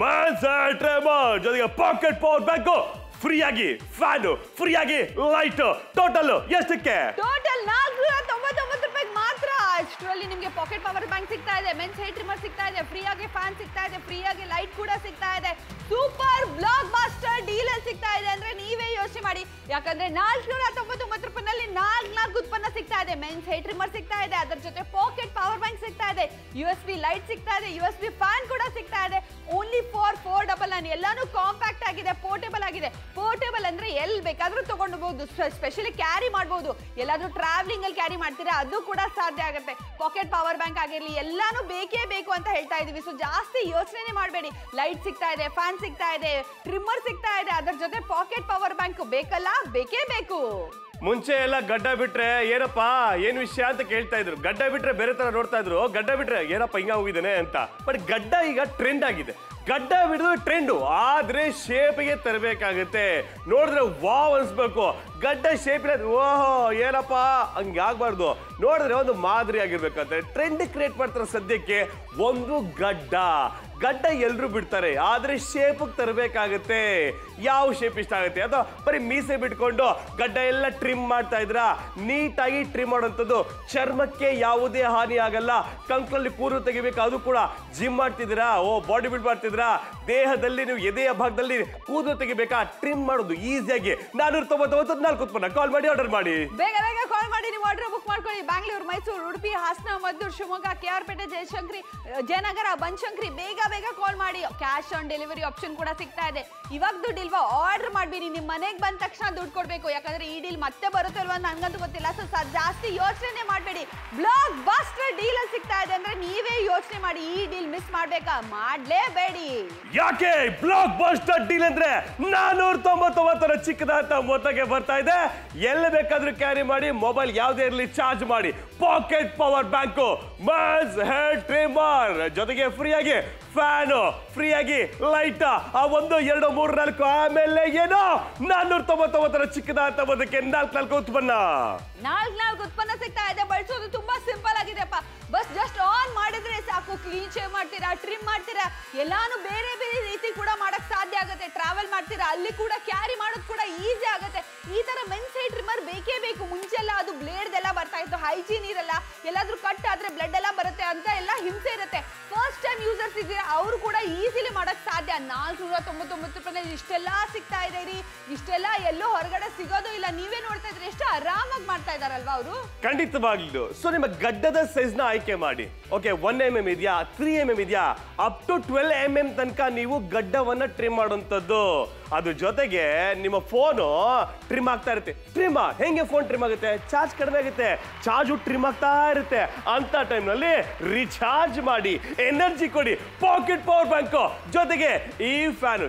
ಟ್ರೆಮರ್ ಜೊತೆಗೆ ಪಾಕೆಟ್ ಪವರ್ ಬ್ಯಾಂಕು ಫ್ರೀ ಆಗಿ ಫ್ಯಾನು ಫ್ರೀ ಆಗಿ ಲೈಟ್ ಟೋಟಲ್ ಎಷ್ಟಕ್ಕೆ ಟೋಟಲ್ ನಾಲ್ಕುನೂರ ತೊಂಬತ್ತೊಂಬತ್ತು ರೂಪಾಯಿ ಮಾತ್ರ ಅಷ್ಟರಲ್ಲಿ ನಿಮಗೆ ಪಾಕೆಟ್ ಪವರ್ ಬ್ಯಾಂಕ್ ಸಿಗ್ತಾ ಇದೆ ಮೆನ್ಸ್ ಹೇರ್ ಟ್ರಿಮ್ಮರ್ ಸಿಗ್ತಾ ಇದೆ ಫ್ರೀ ಆಗಿ ಫ್ಯಾನ್ ಸಿಗ್ತಾ ಇದೆ ಫ್ರೀ ಆಗಿ ಲೈಟ್ ಕೂಡ ಸಿಗ್ತಾ ಇದೆ ಸೂಪರ್ ಬ್ಲಾಕ್ ಬಾಸ್ಟರ್ ಡೀಲ್ ಅಲ್ಲಿ ಸಿಗ್ತಾ ಇದೆ ಅಂದ್ರೆ ನೀವೇ ಯೋಚನೆ ಮಾಡಿ ಯಾಕಂದ್ರೆ ನಾಲ್ಕುನೂರ ತೊಂಬತ್ತೊಂಬತ್ತು ರೂಪಾಯಿನಲ್ಲಿ ನಾಲ್ಕು ನಾಲ್ಕು ಉತ್ಪನ್ನ ಸಿಗ್ತಾ ಇದೆ ಮೆನ್ಸ್ ಹೇರ್ ಟ್ರಿಮ್ಮರ್ ಸಿಗ್ತಾ ಇದೆ ಅದರ ಜೊತೆ ಪಾಕೆಟ್ ಪವರ್ ಬ್ಯಾಂಕ್ ಸಿಗ್ತಾ ಇದೆ ಯು ಎಸ್ ಬಿ ಲೈಟ್ ಸಿಗ್ತಾ ಇದೆ ಯು ಎಸ್ ಬಿ ಫ್ಯಾನ್ ಕೂಡ ಸಿಗ್ತಾ ಇದೆ only for four double nine ಎಲ್ಲಾನು ಕಾಂಪ್ಯಾಕ್ಟ್ ಆಗಿದೆ ಪೋರ್ಟೇಬಲ್ ಆಗಿದೆ ಪೋರ್ಟೇಬಲ್ ಅಂದ್ರೆ ಎಲ್ಲಿ ಬೇಕಾದ್ರೂ ತಗೊಂಡಬಹುದು ಸ್ಪೆಷಲಿ ಕ್ಯಾರಿ ಮಾಡಬಹುದು ಎಲ್ಲಾದ್ರೂ ಟ್ರಾವೆಲಿಂಗ್ ಅಲ್ಲಿ ಕ್ಯಾರಿ ಮಾಡ್ತೀರಾ ಅದು ಕೂಡ ಸಾಧ್ಯ ಆಗುತ್ತೆ ಪಾಕೆಟ್ ಪವರ್ ಬ್ಯಾಂಕ್ ಆಗಿರ್ಲಿ ಎಲ್ಲಾನು ಬೇಕೇ ಬೇಕು ಅಂತ ಹೇಳ್ತಾ ಇದೀವಿ ಸೊ ಜಾಸ್ತಿ ಯೋಚನೆ ಮಾಡಬೇಡಿ ಲೈಟ್ ಸಿಗ್ತಾ ಇದೆ ಫ್ಯಾನ್ ಸಿಗ್ತಾ ಇದೆ ಟ್ರಿಮ್ಮರ್ ಸಿಗ್ತಾ ಇದೆ ಅದರ ಜೊತೆ ಪಾಕೆಟ್ ಪವರ್ ಬ್ಯಾಂಕ್ ಬೇಕಲ್ಲ ಬೇಕೇ ಬೇಕು ಮುಂಚೆ ಎಲ್ಲ ಗಡ್ಡ ಬಿಟ್ರೆ ಏನಪ್ಪಾ ಏನ್ ವಿಷಯ ಅಂತ ಕೇಳ್ತಾ ಇದ್ರು ಗಡ್ಡ ಬಿಟ್ರೆ ಬೇರೆ ತರ ನೋಡ್ತಾ ಇದ್ರು ಗಡ್ಡ ಬಿಟ್ರೆ ಏನಪ್ಪ ಹಿಂಗ ಹೋಗಿದ್ದಾನೆ ಅಂತ ಬಟ್ ಗಡ್ಡ ಈಗ ಟ್ರೆಂಡ್ ಆಗಿದೆ ಗಡ್ಡ ಬಿಡೋದು ಟ್ರೆಂಡು ಆದ್ರೆ ಶೇಪ್ಗೆ ತರಬೇಕಾಗುತ್ತೆ ನೋಡಿದ್ರೆ ವಾವ್ ಅನ್ಸ್ಬೇಕು ಗಡ್ಡ ಶೇಪ್ ಓಹೋ ಏನಪ್ಪ ಹಂಗೆ ಆಗ್ಬಾರ್ದು ನೋಡಿದ್ರೆ ಒಂದು ಮಾದರಿ ಆಗಿರ್ಬೇಕಂತೆ ಟ್ರೆಂಡ್ ಕ್ರಿಯೇಟ್ ಮಾಡ್ತಾರೆ ಸದ್ಯಕ್ಕೆ ಒಂದು ಗಡ್ಡ ಗಡ್ಡ ಎಲ್ರು ಬಿಡ್ತಾರೆ ಆದ್ರೆ ಶೇಪ್ ತರಬೇಕಾಗುತ್ತೆ ಯಾವ ಶೇಪ್ ಇಷ್ಟ ಆಗುತ್ತೆ ಅಥವಾ ಬರೀ ಮೀಸೆ ಬಿಟ್ಕೊಂಡು ಗಡ್ಡ ಎಲ್ಲ ಟ್ರಿಮ್ ಮಾಡ್ತಾ ಇದ್ರ ನೀಟಾಗಿ ಟ್ರಿಮ್ ಮಾಡೋಂಥದ್ದು ಚರ್ಮಕ್ಕೆ ಯಾವುದೇ ಹಾನಿ ಆಗಲ್ಲ ಕಂಕ್ಳಲ್ಲಿ ಕೂರು ತೆಗಿಬೇಕು ಅದು ಕೂಡ ಜಿಮ್ ಮಾಡ್ತಿದ್ದೀರಾ ಓ ಬಾಡಿ ಬಿಲ್ಡ್ ಮಾಡ್ತಿದ್ದೀರಾ ದೇಹದಲ್ಲಿ ನೀವು ಎದೆಯ ಭಾಗದಲ್ಲಿ ಕೂದಲು ತೆಗಿಬೇಕಾ ಟ್ರಿಮ್ ಮಾಡೋದು ಈಸಿಯಾಗಿ ನಾನೂರ ತೊಂಬತ್ತೊಂಬತ್ತು ನಾಲ್ಕು ಉತ್ಪನ್ನ ಕಾಲ್ ಮಾಡಿ ಆರ್ಡರ್ ಮಾಡಿ ಬೇಗ ಬೇಗ ಕಾಲ್ ಮಾಡಿ ನೀವು ಆರ್ಡರ್ ಬುಕ್ ಮಾಡ್ಕೊಳ್ಳಿ ಬ್ಯಾಂಗ್ಳೂರು ಮೈಸೂರು ಉಡುಪಿ ಹಾಸನ ಮದ್ದೂರು ಶಿವಮೊಗ್ಗ ಕೆ ಆರ್ ಪೇಟೆ ಜಯಶಂಕರಿ ಜಯನಗರ ಬನಶಂಕರಿ ಬೇಗ ಬೇಗ ಕಾಲ್ ಮಾಡಿ ಕ್ಯಾಶ್ ಆನ್ ಡೆಲಿವರಿ ಆಪ್ಷನ್ ಕೂಡ ಸಿಗ್ತಾ ಇದೆ ಇವಾಗ ದುಡ್ಡು ಇಲ್ವಾ ಆರ್ಡರ್ ಮಾಡ್ಬಿಡಿ ನಿಮ್ಮ ಮನೆಗೆ ಬಂದ ತಕ್ಷಣ ದುಡ್ಡು ಕೊಡ್ಬೇಕು ಯಾಕಂದ್ರೆ ಈ ಡೀಲ್ ಮತ್ತೆ ಬರುತ್ತೆ ಅಲ್ವಾ ನನ್ಗಂತೂ ಗೊತ್ತಿಲ್ಲ ಸೊ ಜಾಸ್ತಿ ಯೋಚನೆ ಮಾಡಬೇಡಿ ಬ್ಲಾಕ್ ಬಾಸ್ಟರ್ ಡೀಲ್ ಅಲ್ಲಿ ಸಿಗ್ತಾ ಇದೆ ಅಂದ್ರೆ ನೀವೇ ಯೋಚನೆ ಮಾಡಿ ಈ ಡೀಲ್ ಮಿಸ್ ಮಾಡ್ಬೇಕಾ ಮಾಡ್ಲೇಬೇಡಿ ಯಾಕೆ ಬ್ಲಾಕ್ ಬಸ್ಟರ್ ಡೀಲ್ ಅಂದ್ರೆ ನಾನೂರ ತೊಂಬತ್ತೊಂಬತ್ತರ ಚಿಕ್ಕದಾದ ಮೊತ್ತಕ್ಕೆ ಬರ್ತಾ ಇದೆ ಎಲ್ಲಿ ಬೇಕಾದ್ರೂ ಕ್ಯಾರಿ ಮಾಡಿ ಮೊಬೈಲ್ ಯಾವುದೇ ಇರಲಿ ಚಾರ್ಜ್ ಮಾಡಿ pocket power bank men's hair trimmer ಜೊತೆಗೆ ಫ್ರೀಯಾಗಿ ಫ್ಯಾನು ಫ್ರೀಯಾಗಿ ಲೈಟ್ ಆ ಒಂದು ಎರಡು ಮೂರು ನಾಲ್ಕು ಆಮೇಲೆ ಏನೋ ನಾನೂರ ತೊಂಬತ್ತೊಂಬತ್ತರ ಚಿಕ್ಕದಾದ ಮೊತ್ತಕ್ಕೆ ನಾಲ್ಕು ನಾಲ್ಕು ಉತ್ಪನ್ನ ನಾಲ್ಕು ನಾಲ್ಕು ಉತ್ಪನ್ನ ಸಿಗ್ತಾ ಇದೆ ಬಳಸೋದು ತುಂಬಾ ಸಿಂಪಲ್ ಆಗಿದೆಪ್ಪ ಬಸ್ ಜಸ್ಟ್ ಆನ್ ಮಾಡಿದ್ರೆ ಸಾಕು ಕ್ಲೀನ್ ಶೇವ್ ಮಾಡ್ತೀರಾ ಟ್ರಿಮ್ ಮಾಡ್ತೀರಾ ಎಲ್ಲಾನು ಬೇರೆ ಬೇರೆ ರೀತಿ ಕೂಡ ಮಾಡಕ್ ಸಾಧ್ಯ ಆಗುತ್ತೆ ಟ್ರಾವೆಲ್ ಮಾಡ್ತೀರಾ ಅಲ್ಲಿ ಕೂಡ ಕ್ಯಾರಿ ಮಾಡೋದು ಕೂಡ ಈಸಿ ಆಗುತ್ತೆ ಈ ತರ ಮೆನ್ಸ್ ಹೇರ್ ಟ್ರಿಮ್ಮರ್ ಬೇಕೇ ಬೇಕು ಮುಂಚೆಲ್ಲ ಅದು ಬ್ಲೇಡ್ ಎಲ್ಲ ಬರ್ತಾ ಇತ್ತು ಹೈಜೀನ್ ಇರಲ್ಲ ಎಲ್ಲಾದ್ರೂ ಕಟ್ ಆದ್ರೆ ಬ್ಲಡ್ ಎಲ್ಲ ಬರುತ್ತೆ ಅಂತ ಎಲ್ಲ ಹಿಂಸೆ ಇರುತ್ತೆ ಫಸ್ಟ್ ಟೈಮ್ ಯೂಸರ್ಸ್ ಇದ್ದೀರಾ ಅವರು ಕೂಡ ಈಸಿಲಿ ಮಾಡಕ್ ಸಾಧ್ಯ ನಾಲ್ಕುನೂರ ತೊಂಬತ್ತೊಂಬತ್ತು ರೂಪಾಯಿ ಇಷ್ಟೆಲ್ಲ ಸಿಗ್ತಾ ಇದೆ ರೀ ಇಷ್ಟೆಲ್ಲ ಎಲ್ಲೋ ಹೊರಗಡೆ ಸಿಗೋದು ಇಲ್ಲ ನೀವೇ ನೋಡ್ತಾ ಇದ್ರೆ ಎಷ್ಟು ಆರಾಮಾಗಿ ಮಾಡ್ತಾ ಇದಾರಲ್ವಾ ಅವರು ಖಂಡಿತವಾಗ್ಲು ಸೊ ನಿಮ್ಮ ಗಡ್ಡದ ಸೈಜ್ ನ ಆಯ್ಕೆ ಮಾಡಿ ಓಕೆ ಒನ್ ಎಂ ಎಂ ಇದೆಯಾ ತ್ರೀ ಎಂ ಎಂ ಇದೆಯಾ up to twelve M M ತನಕ ನೀವು ಗಡ್ಡವನ್ನ ಟ್ರಿಮ್ ಮಾಡುವಂಥದ್ದು ಅದ್ರ ಜೊತೆಗೆ ನಿಮ್ಮ ಫೋನು ಟ್ರಿಮ್ ಆಗ್ತಾ ಇರುತ್ತೆ ಟ್ರಿಮ್ ಹೆಂಗೆ ಫೋನ್ ಟ್ರಿಮ್ ಆಗುತ್ತೆ ಚಾರ್ಜ್ ಕಡಿಮೆ ಆಗುತ್ತೆ ಚಾರ್ಜು ಟ್ರಿಮ್ ಆಗ್ತಾ ಇರುತ್ತೆ ಅಂತ ಟೈಮ್ನಲ್ಲಿ ರಿಚಾರ್ಜ್ ಮಾಡಿ ಎನರ್ಜಿ ಕೊಡಿ ಪಾಕೆಟ್ ಪವರ್ ಬ್ಯಾಂಕ್ ಜೊತೆಗೆ ಈ ಫ್ಯಾನು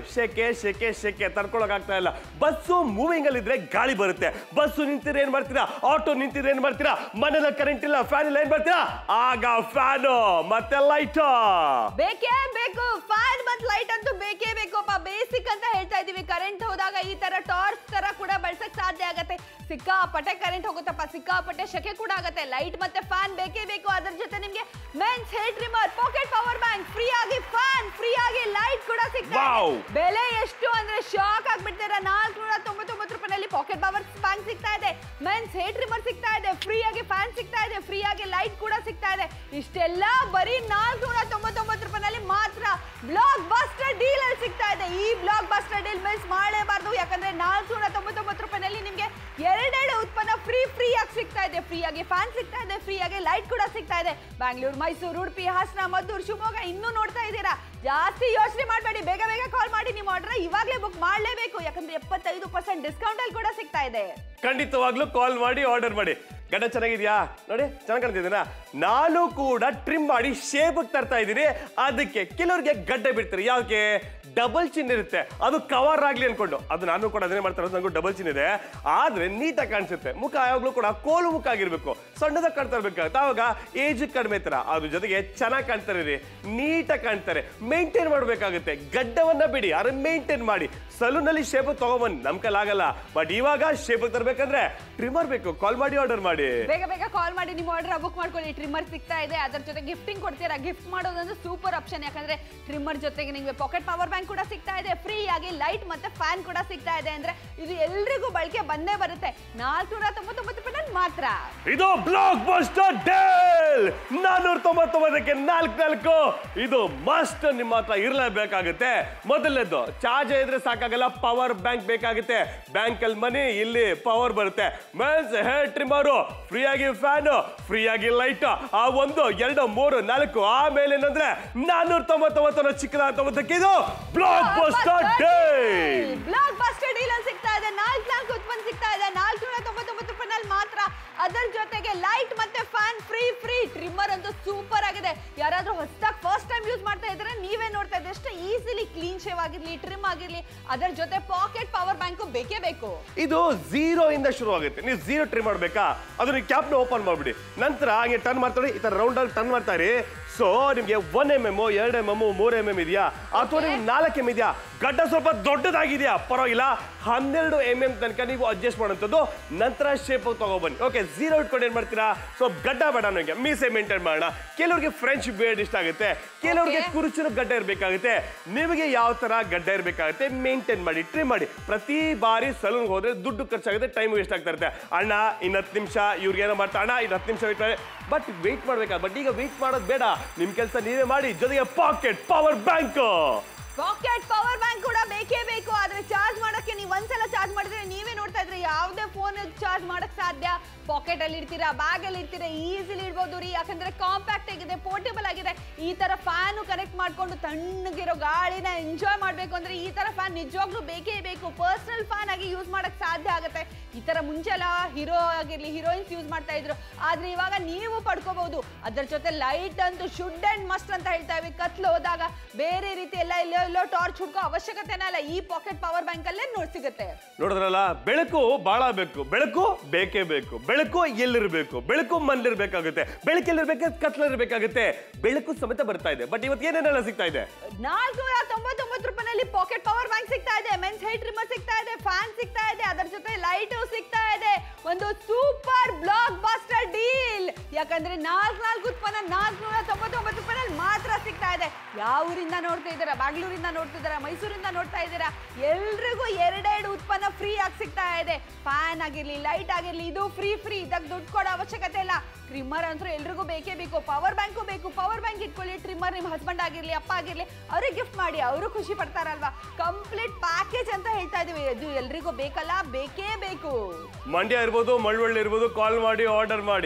ಶೆಕೆ ಶೆಕೆ ಶೆಕೆ ತಡ್ಕೊಳಕ್ ಆಗ್ತಾ ಇಲ್ಲ ಬಸ್ಸು ಮೂವಿಂಗ್ ಅಲ್ಲಿ ಇದ್ರೆ ಗಾಳಿ ಬರುತ್ತೆ ಬಸ್ಸು ನಿಂತಿದ್ರೆ ಏನ್ ಮಾಡ್ತೀರಾ ಆಟೋ ನಿಂತಿದ್ರೆ ಏನ್ ಮಾಡ್ತೀರಾ ಮನೇಲಿ ಕರೆಂಟ್ ಇಲ್ಲ ಫ್ಯಾನ್ ಇಲ್ಲ ಏನ್ ಮಾಡ್ತೀರಾ ಆಗ ಫ್ಯಾನು ಮತ್ತೆ ಲೈಟ್ ಬೇಕೇ ಬೇಕು ಫ್ಯಾನ್ ಮತ್ ಲೈಟ್ ಅಂತೂ ಬೇಕೇ ಬೇಕಪ್ಪ ಬೇಸಿಕ್ ಅಂತ ಹೇಳ್ತಾ ಇದೀವಿ ಕರೆಂಟ್ ಹೋದಾಗ ಈ ತರ ಟಾರ್ಚ್ ತರ ಕೂಡ ಬಳಸಕ್ ಸಾಧ್ಯ ಆಗತ್ತೆ ಸಿಕ್ಕಾಪಟ್ಟೆ ಕರೆಂಟ್ ಹೋಗುತ್ತಪ್ಪ ಸಿಕ್ಕಾಪಟ್ಟೆ ಶೆಕೆ ಕೂಡ ಆಗತ್ತೆ ಲೈಟ್ ಮತ್ತೆ ಫ್ಯಾನ್ ಬೇಕೇ ಬೇಕು ಅದ್ರ ಜೊತೆ ನಿಮ್ಗೆ men's hair trimmer pocket power bank free ಆಗಿ ಫ್ಯಾನ್ ಫ್ರೀ ಆಗಿ ಲೈಟ್ ಕೂಡ ಸಿಗ್ತಾ Wow. ಇದೆ. ಬೆಲೆ ಎಷ್ಟು ಅಂದ್ರೆ ಶಾಕ್ ಆಗ್ಬಿಡ್ತೀರಾ ನಾಲ್ಕುನೂರ ತೊಂಬತ್ತೊಂಬತ್ತು ರೂಪಾಯಿನಲ್ಲಿ ಪಾಕೆಟ್ ಪವರ್ ಬ್ಯಾಂಕ್ ಸಿಗ್ತಾ ಇದೆ ಮೆನ್ಸ್ ಹೇರ್ ಟ್ರಿಮರ್ ಸಿಗ್ತಾ ಇದೆ ಫ್ರೀ ಆಗಿ ಫ್ಯಾನ್ ಸಿಗ್ತಾ ಇದೆ ಫ್ರೀ ಆಗಿ ಲೈಟ್ ಕೂಡ ಸಿಗ್ತಾ ಇದೆ ಇಷ್ಟೆಲ್ಲ ಬರೀ ನಾಲ್ಕುನೂರ ತೊಂಬತ್ತೊಂಬತ್ತು ರೂಪಾಯಿನಲ್ಲಿ ಮಾತ್ರ ಬ್ಲಾಕ್ ಬಸ್ಟರ್ ಡೀಲ್ ಅಲ್ಲಿ ಸಿಗ್ತಾ ಇದೆ ಈ ಬ್ಲಾಕ್ ಬಸ್ಟರ್ ಡೀಲ್ ಮಿಸ್ ಮಾಡಲೇಬಾರ್ದು ಯಾಕಂದ್ರೆ ನಾಲ್ಕುನೂರ ತೊಂಬತ್ತೊಂಬತ್ತು ರೂಪಾಯಿನಲ್ಲಿ ನಿಮ್ಗೆ ಎರಡೆರಡು ಉತ್ಪನ್ನ ಫ್ರೀ ಫ್ರೀ ಆಗಿ ಸಿಗ್ತಾ ಇದೆ ಫ್ರೀ ಆಗಿ ಫ್ಯಾನ್ ಸಿಗ್ತಾ ಇದೆ ಫ್ರೀ ಆಗಿ ಲೈಟ್ ಕೂಡ ಸಿಗ್ತಾ ಇದೆ ಬ್ಯಾಂಗ್ಳೂರು ಮೈಸೂರು ಉಡುಪಿ ಹಾಸನ ಮದ್ದೂರು ಶಿವಮೊಗ್ಗ ಇನ್ನೂ ನೋಡ್ತಾ ಇದ್ದೀರಾ ಜಾಸ್ತಿ ಯೋಚನೆ ಮಾಡಬೇಡಿ ಬೇಗ ಬೇಗ ಕಾಲ್ ಮಾಡಿ ನಿಮ್ಮ ಆರ್ಡರ್ ಇವಾಗಲೇ ಬುಕ್ ಮಾಡಲೇಬೇಕು ಯಾಕಂದ್ರೆ ಎಪ್ಪತ್ತೈದು ಪರ್ಸೆಂಟ್ ಡಿಸ್ಕೌಂಟ್ ಅಲ್ಲಿ ಕೂಡ ಸಿಗ್ತಾ ಇದೆ ಖಂಡಿತವಾಗ್ಲೂ ಕಾಲ್ ಮಾಡಿ ಆರ್ಡರ್ ಮಾಡಿ ಗಡ್ಡ ಚೆನ್ನಾಗಿದ್ಯಾ ನೋಡಿ ಚೆನ್ನಾಗಿ ಕಾಣ್ತಿದ್ದೀನ ನಾನು ಕೂಡ ಟ್ರಿಮ್ ಮಾಡಿ ಶೇಪ್ ತರ್ತಾ ಇದ್ದೀನಿ ಅದಕ್ಕೆ ಕೆಲವ್ರಿಗೆ ಗಡ್ಡೆ ಬಿಡ್ತಾರೆ ಯಾಕೆ ಡಬಲ್ ಚಿನ್ ಇರುತ್ತೆ ಅದು ಕವರ್ ಆಗ್ಲಿ ಅನ್ಕೊಂಡು ಅದು ನಾನು ಕೂಡ ಅದನ್ನೇ ಮಾಡ್ತಾ ಇರೋದು ನನಗೂ ಡಬಲ್ ಚಿನ್ ಇದೆ ಆದ್ರೆ ನೀಟಾಗಿ ಕಾಣಿಸುತ್ತೆ ಮುಖ ಯಾವಾಗ್ಲೂ ಕೂಡ ಕೋಲು ಮುಖ ಆಗಿರ್ಬೇಕು ಸಣ್ಣದಾಗಿ ಕಾಣ್ತಾ ಇರ್ಬೇಕಾಗುತ್ತೆ ಆವಾಗ ಏಜ್ ಕಡಿಮೆ ತರ ಅದ್ರ ಜೊತೆಗೆ ಚೆನ್ನಾಗಿ ಕಾಣ್ತಾರೆ ರೀ ನೀಟಾಗಿ ಕಾಣ್ತಾರೆ ಮೇಂಟೈನ್ ಮಾಡ್ಬೇಕಾಗುತ್ತೆ ಗಡ್ಡವನ್ನ ಬಿಡಿ ಆದ್ರೆ ಮೇಂಟೈನ್ ಮಾಡಿ ಸಲೂನಲ್ಲಿ ಶೇಪ್ ತಗೊಂಬನ್ನಿ ನಮ್ ಕೈಲಾಗಲ್ಲ ಬಟ್ ಇವಾಗ ಶೇಪ್ ತರಬೇಕಂದ್ರೆ ಟ್ರಿಮರ್ ಬೇಕು ಕಾಲ್ ಮಾಡಿ ಆರ್ಡರ್ ಮಾಡಿ ಬೇಗ ಬೇಗ ಕಾಲ್ ಮಾಡಿ ನಿಮ್ಮ ಆರ್ಡರ್ ಬುಕ್ ಮಾಡ್ಕೊಳ್ಳಿ ಟ್ರಿಮ್ಮರ್ ಸಿಗ್ತಾ ಇದೆ ಅದರ ಜೊತೆ ಗಿಫ್ಟಿಂಗ್ ಕೊಡ್ತೀರಾ ಗಿಫ್ಟ್ ಮಾಡೋದಂದ್ರೆ ಸೂಪರ್ ಆಪ್ಷನ್ ಯಾಕಂದ್ರೆ ಟ್ರಿಮ್ಮರ್ ಜೊತೆಗೆ ನಿಮಗೆ ಪಾಕೆಟ್ ಪವರ್ ಬ್ಯಾಂಕ್ ಕೂಡ ಸಿಗ್ತಾ ಇದೆ ಫ್ರೀ ಆಗಿ ಲೈಟ್ ಮತ್ತೆ ಫ್ಯಾನ್ ಕೂಡ ಸಿಗ್ತಾ ಇದೆ ಅಂದ್ರೆ ಇದು ಎಲ್ರಿಗೂ ಬಳಕೆ ಬಂದೇ ಬರುತ್ತೆ ನಾಲ್ಕುನೂರ ತೊಂಬತ್ತೊಂಬತ್ತು ರೂಪಾಯಿ ಮಾತ್ರ ಇದು ಬ್ಲಾಕ್ ಬಸ್ಟರ್ ಡೇಲ್ ನಾನೂರ ತೊಂಬತ್ತೊಂಬತ್ತಕ್ಕೆ ನಾಲ್ಕು ನಾಲ್ಕು ಇದು ಮಸ್ಟ್ ನಿಮ್ಮ ಹತ್ರ ಇರಲೇಬೇಕಾಗುತ್ತೆ ಮೊದಲನೇದು ಚಾರ್ಜ್ ಇದ್ರೆ ಸಾಕಾಗಲ್ಲ ಪವರ್ ಬ್ಯಾಂಕ್ ಬೇಕಾಗುತ್ತೆ ಬ್ಯಾಂಕ್ ಅಲ್ಲಿ ಮನಿ ಇಲ್ಲಿ ಪವರ್ ಬರುತ್ತೆ ಮೆನ್ಸ್ ಹೇರ್ ಟ್ರಿಮರು ಫ್ರೀ ಆಗಿ ಫ್ಯಾನ್ ಫ್ರೀ ಆಗಿ ಲೈಟ್ ಆ ಒಂದು ಎರಡು ಮೂರು ನಾಲ್ಕು ಆಮೇಲೆ ಏನಂದ್ರೆ ನಾನೂರ ತೊಂಬತ್ತೊಂಬತ್ತರ ಚಿಕ್ಕದ ತೊಂಬತ್ತಕ್ಕೆ ಇದು blockbuster deal blockbuster deal ಅಲ್ಲಿ ಸಿಗ್ತಾ ಇದೆ ನಾಲ್ಕು ನಾಲ್ಕು ಉತ್ಪನ್ನ ಸಿಗ್ತಾ ಇದೆ ನಾಲ್ಕುನೂರ ತೊಂಬತ್ತೊಂಬತ್ತು ರೂಪಾಯಿನಲ್ಲಿ ಮಾತ್ರ ಅದರ ಜೊತೆಗೆ ಲೈಟ್ ಮತ್ತೆ ಫ್ಯಾನ್ ಫ್ರೀ ಫ್ರೀ ಟ್ರಿಮ್ಮರ್ ಅಂತೂ ಸೂಪರ್ ಆಗಿದೆ ಯಾರಾದ್ರೂ ಹೊಸದಾಗಿ ಫಸ್ಟ್ ಟೈಮ್ ಯೂಸ್ ಮಾಡ್ತಾ ಇದ್ರೆ ನೀವೇ ನೋಡ್ತಾ ಇದ್ರೆ ಎಷ್ಟು ಈಸಿಲಿ ಕ್ಲೀನ್ ಶೇವ್ ಆಗಿರ್ಲಿ ಟ್ರಿಮ್ ಆಗಿರ್ಲಿ ಅದರ ಜೊತೆ ಪಾಕೆಟ್ ಪವರ್ ಬ್ಯಾಂಕು ಬೇಕೇ ಬೇಕು ಇದು ಝೀರೋ ಇಂದ ಶುರು ಆಗುತ್ತೆ ನೀವು ಝೀರೋ ಟ್ರೈ ಮಾಡ್ಬೇಕಾ ಅದನ್ನ ಕ್ಯಾಪ್ನ ಓಪನ್ ಮಾಡ್ಬಿಡಿ ನಂತರ ಹಂಗೆ ಟರ್ನ್ ಮಾಡ್ತಾರೆ ಈ ತರ ರೌಂಡ್ ಆಗಿ ಟರ್ನ್ ಮಾಡ್ತಾರೆ ಸೊ ನಿಮ್ಗೆ ಒನ್ ಎಮ್ ಎಮ್ ಎರಡು ಎಮ್ ಎಮ್ ಮೂರ್ ಎಮ್ ಎಮ್ ಇದೆಯಾ ಅಥವಾ ನಿಮ್ಗೆ ನಾಲ್ಕು ಎಮ್ ಇದೆಯಾ ಗಡ್ಡ ಸ್ವಲ್ಪ ದೊಡ್ಡದಾಗಿದೆಯಾ ಪರವಾಗಿಲ್ಲ ಹನ್ನೆರಡು ಎಮ್ ಎಮ್ ತನಕ ನೀವು ಅಡ್ಜಸ್ಟ್ ಮಾಡೋಂಥದ್ದು ನಂತರ ಶೇಪ್ ತಗೊಬನ್ನಿ ಓಕೆ ಝೀರೋ ಇಟ್ಕೊಂಡು ಏನ್ ಮಾಡ್ತೀರಾ ಸೊ ಗಡ್ಡ ಬೇಡ ನನಗೆ ಮೀಸೆ ಮೇಂಟೈನ್ ಮಾಡೋಣ ಕೆಲವ್ರಿಗೆ ಫ್ರೆಂಚ್ ಬೇರ್ಡ್ ಇಷ್ಟ ಆಗುತ್ತೆ ಕೆಲವ್ರಿಗೆ Okay. ಕುರುಚಿನ ಗಡ್ಡ ಇರಬೇಕಾಗುತ್ತೆ ನಿಮಗೆ ಯಾವ ತರ ಗಡ್ಡ ಇರಬೇಕಾಗುತ್ತೆ ಮೇಂಟೈನ್ ಮಾಡಿ ಟ್ರಿಮ್ ಮಾಡಿ ಪ್ರತಿ ಬಾರಿ ಸಲೂನ್ಗೆ ಹೋದ್ರೆ ದುಡ್ಡು ಖರ್ಚಾಗುತ್ತೆ ಟೈಮ್ ವೇಸ್ಟ್ ಆಗ್ತಾ ಇರುತ್ತೆ ಅಣ್ಣ ಇನ್ನು ಹತ್ತು ನಿಮಿಷ ಇವ್ರಿಗೆ ಏನೋ ಮಾಡ್ತಾ ಅಣ್ಣ ಇನ್ನು ಹತ್ತು ನಿಮಿಷ ವೇಟ್ ಮಾಡಿ ಬಟ್ ವೇಟ್ ಮಾಡ್ಬೇಕಾ ಬಟ್ ಈಗ ವೇಟ್ ಮಾಡೋದು ಬೇಡ ನಿಮ್ ಕೆಲಸ ನೀವೇ ಮಾಡಿ ಜೊತೆಗೆ pocket power bank pocket power bank ಕೂಡ ಬೇಕೇ ಬೇಕು ಆದ್ರೆ ಚಾರ್ಜ್ ಮಾಡೋಕೆ ನೀವು ಒಂದ್ಸಲ ಚಾರ್ಜ್ ಮಾಡಿದ್ರೆ ನೀವೇ ನೋಡ್ತಾ ಇದ್ರೆ ಯಾವುದೇ ಫೋನ್ ಚಾರ್ಜ್ ಮಾಡಕ್ ಸಾಧ್ಯ ಪಾಕೆಟ್ ಅಲ್ಲಿ ಇಡ್ತೀರಾ ಬ್ಯಾಗ್ ಅಲ್ಲಿ ಇಡ್ತೀರಾ ಈಸಿಲಿ ಇಡ್ಬೋದು ರೀ ಯಾಕಂದ್ರೆ ಕಾಂಪ್ಯಾಕ್ಟ್ ಆಗಿದೆ ಪೋರ್ಟೇಬಲ್ ಆಗಿದೆ ಈ ತರ ಫ್ಯಾನ್ ಕನೆಕ್ಟ್ ಮಾಡ್ಕೊಂಡು ತಣ್ಣಗಿರೋ ಗಾಳಿನ ಎಂಜಾಯ್ ಮಾಡ್ಬೇಕು ಅಂದ್ರೆ ಈ ತರ ಫ್ಯಾನ್ ನಿಜವಾಗ್ಲೂ ಬೇಕೇ ಬೇಕು ಪರ್ಸನಲ್ ಫ್ಯಾನ್ ಆಗಿ ಯೂಸ್ ಮಾಡಕ್ ಸಾಧ್ಯ ಆಗುತ್ತೆ ಈ ತರ ಮುಂಚೆ ಎಲ್ಲ ಹೀರೋ ಆಗಿರ್ಲಿ ಹೀರೋಯಿನ್ಸ್ ಯೂಸ್ ಮಾಡ್ತಾ ಇದ್ರು ಆದ್ರೆ ಇವಾಗ ನೀವು ಪಡ್ಕೋಬಹುದು ಅದರ ಜೊತೆ ಲೈಟ್ ಅಂತೂ ಶುಡ್ ಅಂಡ್ ಮಸ್ಟ್ ಅಂತ ಹೇಳ್ತಾ ಇವಿ ಕತ್ಲು ಹೋದಾಗ ಬೇರೆ ರೀತಿ ಎಲ್ಲ ಎಲ್ಲೋ ಎಲ್ಲೋ ಟಾರ್ಚ್ ಹುಡ್ಕೋ ಅವಶ್ಯಕತೆನೇ ಇಲ್ಲ ಈ ಪಾಕೆಟ್ ಪವರ್ ಬ್ಯಾಂಕ್ ಅಲ್ಲೇ ನೋಡಿ ಸಿಗುತ್ತೆ ನೋಡಿದ್ರಲ್ಲ ಬೆಳಕು ಬಹಳ ಬೇಕು ಬೆಳಕು ಬೇಕೇ ಬೇಕು ಬೆಳಕು ಎಲ್ಲಿರ್ಬೇಕು ಬೆಳಕು ಮನೇಲಿರ್ಬೇಕಾಗುತ್ತೆ ಬೆಳಕು ಎಲ್ಲಿರ್ಬೇಕು ಕತ್ಲಲ್ಲಿರ್ಬೇಕಾಗುತ್ತೆ ಬೆಳಕು ಸಮೇತ ಬರ್ತಾ ಇದೆ ಬಟ್ ಇವತ್ತು ಏನೇನೆಲ್ಲ ಸಿಗ್ತಾ ಇದೆ ನಾಲ್ಕುನೂರ ತೊಂಬತ್ತೊಂಬತ್ತು ರೂಪಾಯಿನಲ್ಲಿ ಪಾಕೆಟ್ ಪವರ್ ಬ್ಯಾಂಕ್ ಸಿಗ್ತಾ ಇದೆ ಮೆನ್ಸ್ ಹೈಟ್ ಟ್ರಿಮ್ಮರ್ ಸಿಗ್ತಾ ಇದೆ ಫ್ಯಾನ್ ಸಿಗ್ತಾ ಇದೆ ಅದರ ಜೊತೆ ಲೈಟು ಸಿಗ್ತಾ ಇದೆ ಒಂದು ಸೂಪರ್ ಬ್ಲಾಕ್ ಬಾಸ್ಟರ್ ಡೀಲ್ ಯಾಕಂದ್ರೆ ನಾಲ್ಕು ನಾಲ್ಕು ಉತ್ಪನ್ನ ನಾಲ್ಕುನೂರ ತೊಂಬತ್ತೊಂಬತ್ತು ರೂಪಾಯಿನಲ್ಲಿ ಮಾತ್ರ ಸಿಗ್ತಾ ಇದೆ ಯಾವ ಊರಿಂದ ನೋಡ್ತಾ ಇದ್ದೀರಾ ಬ್ಯಾಂಗ್ಳೂರಿಂದ ನೋಡ್ತಿದ್ದೀರಾ ಮೈಸೂರಿಂದ ನೋಡ್ತಾ ಇದ್ದೀರಾ ಎಲ್ರಿಗೂ ಎರಡೆರಡು ಉತ್ಪನ್ನ ಫ್ರೀ ಆಗಿ ಸಿಗ್ತಾ ಇದೆ ಫ್ಯಾನ್ ಆಗಿರ್ಲಿ ಲೈಟ್ ಆಗಿರ್ಲಿ ಇದು ಫ್ರೀ ಫ್ರೀ ಇದಕ್ಕೆ ದುಡ್ಡು ಕೊಡೋ ಅವಶ್ಯಕತೆ ಇಲ್ಲ ಟ್ರಿಮ್ಮರ್ ಅಂತೂ ಎಲ್ರಿಗೂ ಬೇಕೇ ಬೇಕು ಪವರ್ ಬ್ಯಾಂಕು ಬೇಕು ಪವರ್ ಬ್ಯಾಂಕ್ ಇಟ್ಕೊಳ್ಳಿ ಟ್ರಿಮ್ಮರ್ ನಿಮ್ಮ ಹಸ್ಬೆಂಡ್ ಆಗಿರ್ಲಿ ಅಪ್ಪ ಆಗಿರ್ಲಿ ಅವ್ರಿಗೆ ಗಿಫ್ಟ್ ಮಾಡಿ ಅವರು ಖುಷಿ ಪಡ್ತಾರಲ್ವಾ ಕಂಪ್ಲೀಟ್ ಪ್ಯಾಕೇಜ್ ಅಂತ ಹೇಳ್ತಾ ಇದೀವಿ ಇದು ಎಲ್ರಿಗೂ ಬೇಕಲ್ಲ ಬೇಕೇ ಬೇಕು ಮಂಡ್ಯ ಇರ್ಬೋದು ಮಳವಳ್ಳಿ ಇರ್ಬೋದು ಕಾಲ್ ಮಾಡಿ ಆರ್ಡರ್ ಮಾಡಿ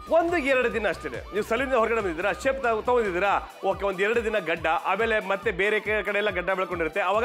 ಒಂದು ಎರಡು ದಿನ ಅಷ್ಟೇ ನೀವು ಸಲೂನ್ ಹೊರಗಡೆ ಬಂದಿದ್ದೀರಾ ಶೇಪ್ ತಗೊಂಡಿದ್ದೀರಾ ಓಕೆ ಒಂದು ಎರಡು ದಿನ ಗಡ್ಡ ಆಮೇಲೆ ಮತ್ತೆ ಬೇರೆ ಕ- ಕಡೆ ಎಲ್ಲ ಗಡ್ಡ ಬೆಳ್ಕೊಂಡಿರುತ್ತೆ ಅವಾಗ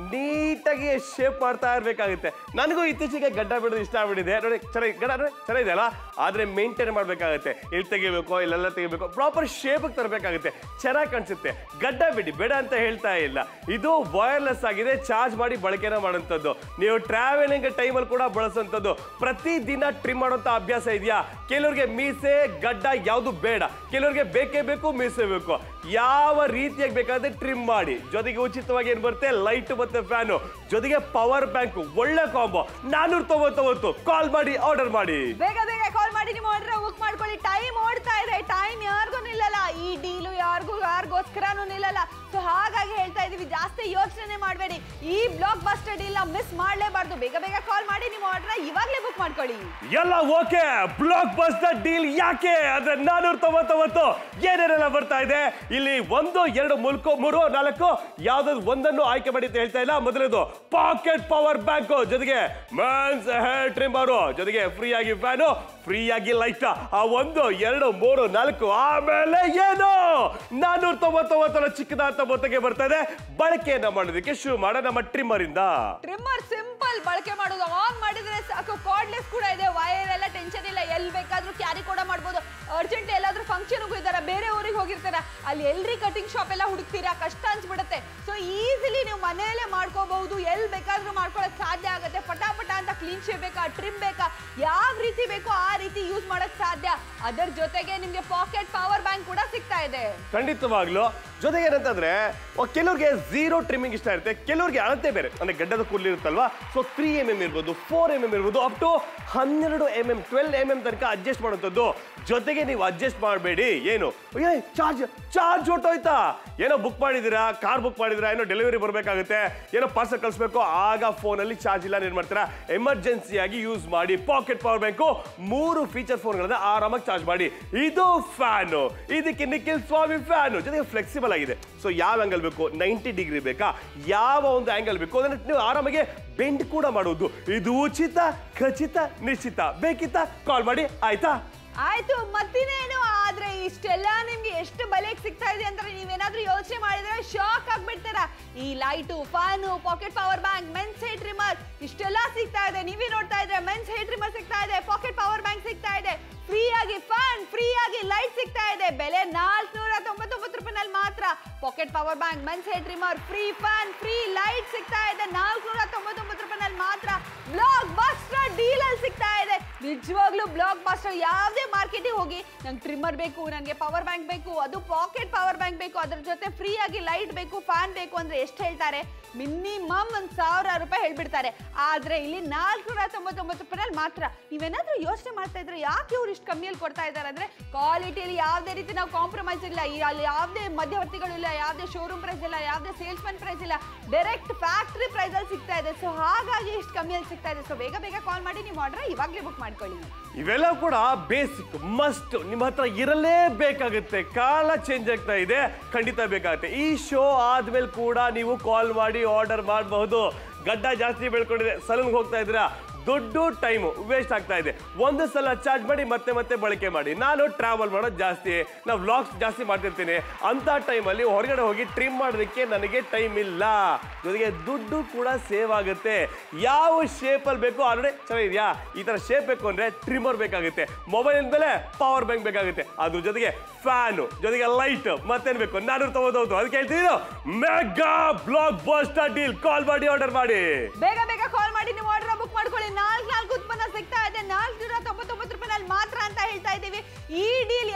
ನೀಟಾಗಿ ಶೇಪ್ ಮಾಡ್ತಾ ಇರ್ಬೇಕಾಗುತ್ತೆ ನನಗೂ ಇತ್ತೀಚೆಗೆ ಗಡ್ಡ ಬಿಡೋದು ಇಷ್ಟ ಆಗ್ಬಿಟ್ಟಿದೆ ನೋಡಿ ಚೆನ್ನಾಗಿ ಗಡ್ಡ ನೋಡಿ ಚೆನ್ನಾಗಿದೆ ಅಲ್ಲ ಆದ್ರೆ ಮೇಂಟೈನ್ ಮಾಡ್ಬೇಕಾಗುತ್ತೆ ಇಲ್ಲಿ ತೆಗಿಬೇಕು ಇಲ್ಲೆಲ್ಲ ತೆಗಿಬೇಕು ಪ್ರಾಪರ್ ಶೇಪ್ ತರಬೇಕಾಗುತ್ತೆ ಚೆನ್ನಾಗಿ ಕಾಣಿಸುತ್ತೆ ಗಡ್ಡ ಬಿಡಿ ಬೇಡ ಅಂತ ಹೇಳ್ತಾ ಇಲ್ಲ ಇದು ವೈರ್ಲೆಸ್ ಆಗಿದೆ ಚಾರ್ಜ್ ಮಾಡಿ ಬಳಕೆನ ಮಾಡುವಂಥದ್ದು ನೀವು ಟ್ರಾವೆಲಿಂಗ್ ಟೈಮಲ್ಲಿ ಕೂಡ ಬಳಸುವಂಥದ್ದು ಪ್ರತಿ ದಿನ ಟ್ರಿಮ್ ಮಾಡುವಂತ ಅಭ್ಯಾಸ ಇದೆಯಾ ಕೆಲವ್ರಿಗೆ ಮೀಸೆ ಗಡ್ಡ ಯಾವುದು ಬೇಡ ಕೆಲವ್ರಿಗೆ ಬೇಕೇ ಬೇಕು ಮೀಸೆ ಬೇಕು ಯಾವ ರೀತಿಯಾಗಿ ಬೇಕಾದ್ರೆ ಟ್ರಿಮ್ ಮಾಡಿ ಜೊತೆಗೆ ಉಚಿತವಾಗಿ ಏನ್ ಬರುತ್ತೆ ಲೈಟ್ ಮತ್ತೆ ಫ್ಯಾನು ಜೊತೆಗೆ ಪವರ್ ಬ್ಯಾಂಕ್ ಒಳ್ಳೆ ಕಾಂಬೋ ನಾನೂರ ತೊಂಬತ್ತೊಂಬತ್ತು ಕಾಲ್ ಮಾಡಿ ಆರ್ಡರ್ ಮಾಡಿ ಬೇಗ ಬೇಗ ಕಾಲ್ ಮಾಡಿ ನಿಮ್ಮ ಆರ್ಡರ್ ಬುಕ್ ಮಾಡ್ಕೊಳ್ಳಿ ಟೈಮ್ ಓಡ್ತಾ ಇದೆ ಟೈಮ್ ಯಾರಿಗೂ ನಿಲ್ಲಲ್ಲ ಈ ಡೀಲು ಯಾರಿಗೂ ಯಾರಿಗೋಸ್ಕರನೂ ನಿಲ್ಲಲ್ಲ ಸೊ ಹಾಗಾಗಿ ಹೇಳ್ತಾ ಇದೀವಿ ಜಾಸ್ತಿ ಯೋಚನೆ ಮಾಡಬೇಡಿ ಈ ಬ್ಲಾಕ್ ಬಸ್ಟರ್ ಡೀಲ್ ಮಿಸ್ ಮಾಡಲೇಬಾರ್ದು ಬೇಗ ಬೇಗ ಕಾಲ್ ಮಾಡಿ ನಿಮ್ಮ ಆರ್ಡರ್ ಇವಾಗಲೇ ಬುಕ್ ಮಾಡ್ಕೊಳ್ಳಿ ಎಲ್ಲ ಓಕೆ ಬ್ಲಾಕ್ ಬಸ್ಟರ್ ಡೀಲ್ ಯಾಕೆ ಅಂದ್ರೆ ನಾನೂರ ತೊಂಬತ್ತೊಂಬತ್ತು ಏನೇನೆಲ್ಲ ಬರ್ತಾ ಇದೆ ಇಲ್ಲಿ ಒಂದು ಎರಡು ಮುಲ್ಕು ಮೂರು ನಾಲ್ಕು ಯಾವ್ದಾದ್ರು ಒಂದನ್ನು ಆಯ್ಕೆ ಮಾಡಿ ಅಂತ ಹೇಳ್ತಾ ಇಲ್ಲ ಮೊದಲದು ಪಾಕೆಟ್ ಪವರ್ ಬ್ಯಾಂಕ್ ಜೊತೆಗೆ ಮೆನ್ಸ್ ಹೇರ್ ಟ್ರಿಮ್ಮರು ಜೊತೆಗೆ ಫ್ರೀ ಆಗಿ ಫ್ಯಾನು ಫ್ರೀ ಆಗಿ ಲೈಟ್ ಆ ಒಂದು ಎರಡು ಮೂರು ನಾಲ್ಕು ಆಮೇಲೆ ಏನು ನಾನೂರ ತೊಂಬತ್ತೊಂಬತ್ತರ ಚಿಕ್ಕದಾದ ಮೊತ್ತಕ್ಕೆ ಬರ್ತಾ ಇದೆ ಬಳಕೆಯನ್ನ ಮಾಡೋದಕ್ಕೆ ಶುರು ಮಾಡ ನಮ್ಮ ಟ್ರಿಮ್ಮರ್ ಇಂದ ಟ್ರಿಮ್ಮರ್ ಸಿಂಪಲ್ ಬಳಕೆ ಮಾಡೋದು ಆನ್ ಮಾಡಿದ್ರೆ ಸಾಕು ಕಾರ್ಡ್ಲೆಸ್ ಕೂಡ ಇದೆ ವೈರ್ ಎಲ್ಲ ಟೆನ್ಷನ್ ಇಲ್ಲ ಎಲ್ಲಿ ಬೇಕಾದ್ರೂ ಕ್ಯಾರಿ ಕೂಡ ಮಾಡ್ಬೋದು ಅರ್ಜೆಂಟ್ ಎಲ್ಲಾದ್ರೂ ಫಂಕ್ಷನ್ ಇದಾರ ಬೇರೆ ಊರಿಗೆ ಹೋಗಿರ್ತಾರ ಅಲ್ಲಿ ಎಲ್ರಿ ಕಟಿಂಗ್ ಶಾಪ್ ಎಲ್ಲ ಹುಡುಕ್ತೀರಾ ಕಷ್ಟ ಅನ್ಸ್ಬಿಡುತ್ತೆ ಸೊ ಈಸಿಲಿ ನೀವು ಮನೆಯಲ್ಲೇ ಮಾಡ್ಕೋಬಹುದು ಎಲ್ಲಿ ಬೇಕಾದ್ರೂ ಮಾಡ್ಕೊಳಕ್ ಸಾಧ್ಯ ಆಗುತ್ತೆ ಪಟಾಪಟ ಅಂತ ಕ್ಲೀನ್ ಶೇಪ್ ಬೇಕಾ ಟ್ರಿಮ್ ಬೇಕಾ ಯಾವ ರೀತಿ ಬೇಕೋ ಆ ರೀತಿ ಯೂಸ್ ಮಾಡಕ್ ಸಾಧ್ಯ ಅದರ ಜೊತೆಗೆ ನಿಮ್ಗೆ ಪಾಕೆಟ್ ಪವರ್ ಬ್ಯಾಂಕ್ ಕೂಡ ಸಿಗ್ತಾ ಇದೆ ಖಂಡಿತವಾಗ್ಲು ಜೊತೆಗೆ ಏನಂತಂದ್ರೆ ಒ- ಕೆಲವ್ರಿಗೆ ಝೀರೋ ಟ್ರಿಮ್ಮಿಂಗ್ ಇಷ್ಟ ಇರುತ್ತೆ ಕೆಲವ್ರಿಗೆ ಅಳತೆ ಬೇರೆ ಅಂದ್ರೆ ಗಡ್ಡದ ಕೂದಲು ಇರುತ್ತಲ್ವಾ ಸೊ ತ್ರೀ ಎಮ್ ಎಮ್ ಇರ್ಬೋದು ಫೋರ್ ಎಮ್ ಎಮ್ ಇರ್ಬೋದು ಅಪ್ ಟು ಹನ್ನೆರಡು M M twelve M M ತನಕ ಅಡ್ಜಸ್ಟ್ ಮಾಡುವಂಥದ್ದು ಜೊತೆಗೆ ನೀವು ಅಡ್ಜಸ್ಟ್ ಮಾಡಬೇಡಿ ಏನು ಏ ಚಾರ್ಜ್ ಚಾರ್ಜ್ ಹೊಟ್ಟೋಯ್ತಾ ಏನೋ ಬುಕ್ ಮಾಡಿದ್ದೀರಾ ಕಾರ್ ಬುಕ್ ಮಾಡಿದ್ದೀರಾ ಏನೋ ಡೆಲಿವರಿ ಬರಬೇಕಾಗುತ್ತೆ ಏನೋ ಪಾರ್ಸಲ್ ಕಳಿಸ್ಬೇಕು ಆಗ ಫೋನಲ್ಲಿ ಚಾರ್ಜ್ ಇಲ್ಲ ಏನ್ ಮಾಡ್ತೀರಾ ಎಮರ್ಜೆನ್ಸಿಯಾಗಿ ಯೂಸ್ ಮಾಡಿ ಪಾಕೆಟ್ ಪವರ್ ಬ್ಯಾಂಕು ಮೂರು ಫೀಚರ್ ಫೋನ್ಗಳನ್ನ ಆರಾಮಾಗಿ ಚಾರ್ಜ್ ಮಾಡಿ ಇದು ಫ್ಯಾನು ಇದಕ್ಕೆ ನಿಖಿಲ್ ಸ್ವಾಮಿ ಫ್ಯಾನು ಜೊತೆಗೆ ಫ್ಲೆಕ್ಸಿಬಲ್ ಆಗಿದೆ ಸೊ ಯಾವ ಆಂಗಲ್ ಬೇಕು ನೈಂಟಿ ಡಿಗ್ರಿ ಬೇಕಾ ಯಾವ ಒಂದು ಆಂಗಲ್ ಬೇಕು ಅದನ್ನ ನೀವು ಆರಾಮಾಗಿ ಬೆಂಡ್ ಕೂಡ ಮಾಡುವುದು ಇದು ಉಚಿತ ಖಚಿತ ನಿಶ್ಚಿತ ಬೇಕಿತ್ತ ಕಾಲ್ ಮಾಡಿ ಆಯ್ತಾ ಆಯ್ತು ಮತ್ತಿನೇನು ಆದ್ರೆ ಇಷ್ಟೆಲ್ಲ ನಿಮ್ಗೆ ಎಷ್ಟು ಬಲೆಗೆ ಸಿಗ್ತಾ ಇದೆ ಅಂತ ನೀವೇನಾದ್ರೂ ಯೋಚನೆ ಮಾಡಿದ್ರೆ ಶಾಕ್ ಆಗ್ಬಿಡ್ತೀರಾ ಈ light fan pocket power bank men's hair trimmer ಇಷ್ಟೆಲ್ಲ ಸಿಗ್ತಾ ಇದೆ ನೀವೇ ನೋಡ್ತಾ ಇದ್ರೆ ಮೆನ್ಸ್ ಹೇರ್ ಟ್ರಿಮರ್ ಸಿಗ್ತಾ ಇದೆ ಪಾಕೆಟ್ ಪವರ್ ಬ್ಯಾಂಕ್ ಸಿಗ್ತಾ ಇದೆ ಫ್ರೀ ಆಗಿ ಫ್ಯಾನ್ ಫ್ರೀ ಆಗಿ ಲೈಟ್ ಸಿಗ್ತಾ ಇದೆ ಬೆಲೆ ನಾಲ್ಕುನೂರ ತೊಂಬತ್ತೊಂಬತ್ತು ರೂಪಾಯಿನಲ್ಲಿ ಮಾತ್ರ pocket power bank men's hair trimmer free fan free light ಸಿಗ್ತಾ ಇದೆ ನಾಲ್ಕುನೂರ ತೊಂಬತ್ತೊಂಬತ್ತು ರೂಪಾಯಿನಲ್ಲಿ ಮಾತ್ರ ಬ್ಲಾಕ್ ಬಸ್ಟರ್ ಡೀಲ್ ಅಲ್ಲಿ ಸಿಗ್ತಾ ಇದೆ ನಿಜವಾಗ್ಲೂ ಬ್ಲಾಕ್ ಬಸ್ಟರ್ ಯಾವುದೇ ಮಾರ್ಕೆಟಿಗೆ ಹೋಗಿ ನಂಗೆ ಟ್ರಿಮ್ಮರ್ ಬೇಕು ನನಗೆ ಪವರ್ ಬ್ಯಾಂಕ್ ಬೇಕು ಅದು ಪಾಕೆಟ್ ಪವರ್ ಬ್ಯಾಂಕ್ ಬೇಕು ಅದ್ರ ಜೊತೆ ಫ್ರೀ ಆಗಿ ಲೈಟ್ ಬೇಕು ಫ್ಯಾನ್ ಬೇಕು ಅಂದ್ರೆ ಎಷ್ಟು ಹೇಳ್ತಾರೆ ಮಿನಿಮಮ್ ಒಂದು ಸಾವಿರ ರೂಪಾಯಿ ಹೇಳ್ಬಿಡ್ತಾರೆ ಆದ್ರೆ ಇಲ್ಲಿ ನಾಲ್ಕುನೂರ ತೊಂಬತ್ತೊಂಬತ್ತು ರೂಪಾಯಿನಲ್ಲಿ ಮಾತ್ರ ನೀವೇನಾದ್ರೂ ಯೋಚನೆ ಮಾಡ್ತಾ ಇದ್ರೆ ಯಾಕೆ ಇವ್ರು ಇಷ್ಟು ಕಮ್ಮಿಯಲ್ಲಿ ಕೊಡ್ತಾ ಇದ್ದಾರೆ ಅಂದ್ರೆ ಕ್ವಾಲಿಟಿಯಲ್ಲಿ ಯಾವುದೇ ರೀತಿ ನಾವು ಕಾಂಪ್ರಮೈಸ್ ಇಲ್ಲ ಈ- ಅಲ್ಲಿ ಯಾವುದೇ ಮಧ್ಯವರ್ತಿಗಳು ಇಲ್ಲ ಯಾವುದೇ ಶೋರೂಮ್ ಪ್ರೈಸ್ ಇಲ್ಲ ಯಾವುದೇ ಸೇಲ್ಸ್ಮನ್ ಪ್ರೈಸ್ ಇಲ್ಲ ಡೈರೆಕ್ಟ್ ಫ್ಯಾಕ್ಟ್ರಿ ಪ್ರೈಸ್ ಅಲ್ಲಿ ಸಿಗ್ತಾ ಇದೆ ಸೊ ಹಾಗಾಗಿ ಇಷ್ಟು ಕಮ್ಮಿಯಲ್ಲಿ ಸಿಗ್ತಾ ಇದೆ ಸೊ ಬೇಗ ಬೇಗ ಕಾಲ್ ಮಾಡಿ ನೀವು ಆರ್ಡರ್ ಇವಾಗಲೇ ಬುಕ್ ಮಾಡ್ಕೊಳ್ಳಿ ಇವೆಲ್ಲ ಕೂಡ ಬೇಸಿಕ್ ಮಸ್ಟ್ ನಿಮ್ಮ ಹತ್ರ ಇರಲೇಬೇಕಾಗುತ್ತೆ ಕಾಲ ಚೇಂಜ್ ಆಗ್ತಾ ಇದೆ ಖಂಡಿತ ಬೇಕಾಗುತ್ತೆ ಈ ಶೋ ಆದ್ಮೇಲೆ ಕೂಡ ನೀವು ಕಾಲ್ ಮಾಡಿ ಆರ್ಡರ್ ಮಾಡಬಹುದು ಗಡ್ಡ ಜಾಸ್ತಿ ಬೆಳ್ಕೊಂಡಿದೆ ಸಲೂನ್ಗೆ ಹೋಗ್ತಾ ಇದ್ದೀರಾ ದುಡ್ಡು ಟೈಮು ವೇಸ್ಟ್ ಆಗ್ತಾ ಇದೆ ಒಂದು ಸಲ ಚಾರ್ಜ್ ಮಾಡಿ ಮತ್ತೆ ಮತ್ತೆ ಬಳಕೆ ಮಾಡಿ ನಾನು ಟ್ರಾವೆಲ್ ಮಾಡೋದು ಜಾಸ್ತಿ ನಾವು ವ್ಲಾಗ್ಸ್ ಜಾಸ್ತಿ ಮಾಡ್ತಿರ್ತೀನಿ ಅಂತ ಟೈಮಲ್ಲಿ ಹೊರಗಡೆ ಹೋಗಿ ಟ್ರಿಮ್ ಮಾಡೋದಕ್ಕೆ ನನಗೆ ಟೈಮ್ ಇಲ್ಲ ಜೊತೆಗೆ ದುಡ್ಡು ಕೂಡ ಸೇವ್ ಆಗುತ್ತೆ ಯಾವ ಶೇಪಲ್ಲಿ ಬೇಕು ಆಲ್ರೆಡಿ ಚೆನ್ನಾಗಿದೆಯಾ ಈ ಥರ ಶೇಪ್ ಬೇಕು ಅಂದರೆ ಟ್ರಿಮ್ಮರ್ ಬೇಕಾಗುತ್ತೆ ಮೊಬೈಲ್ ಮೇಲೆ ಪವರ್ ಬ್ಯಾಂಕ್ ಬೇಕಾಗುತ್ತೆ ಅದ್ರ ಜೊತೆಗೆ ಫ್ಯಾನು ಜೊತೆಗೆ ಲೈಟ್ ಮತ್ತೇನು ಬೇಕು ನಾನೂರ ತೊಗೊಬೋದು ಅದಕ್ಕೆ ಹೇಳ್ತೀನಿ mega blockbuster deal call ಮಾಡಿ ಆರ್ಡರ್ ಮಾಡಿ ಬೇಗ ಬೇಗ ಕಾಲ್ ಮಾಡಿ ನೀವು ಆರ್ಡರ್ ಬುಕ್ ಮಾಡ್ಕೊಳ್ಳಿ ನಾಲ್ಕು ನಾಲ್ಕು ಉತ್ಪನ್ನ ಸಿಗ್ತಾ ಇದೆ ನಾಲ್ಕು ನೂರ ತೊಂಬತ್ತೊಂಬತ್ತು ರೂಪಾಯಿನಲ್ಲಿ ಮಾತ್ರ ಅಂತ ಹೇಳ್ತಾ ಇದ್ದೀವಿ ಈ ಡೀಲ್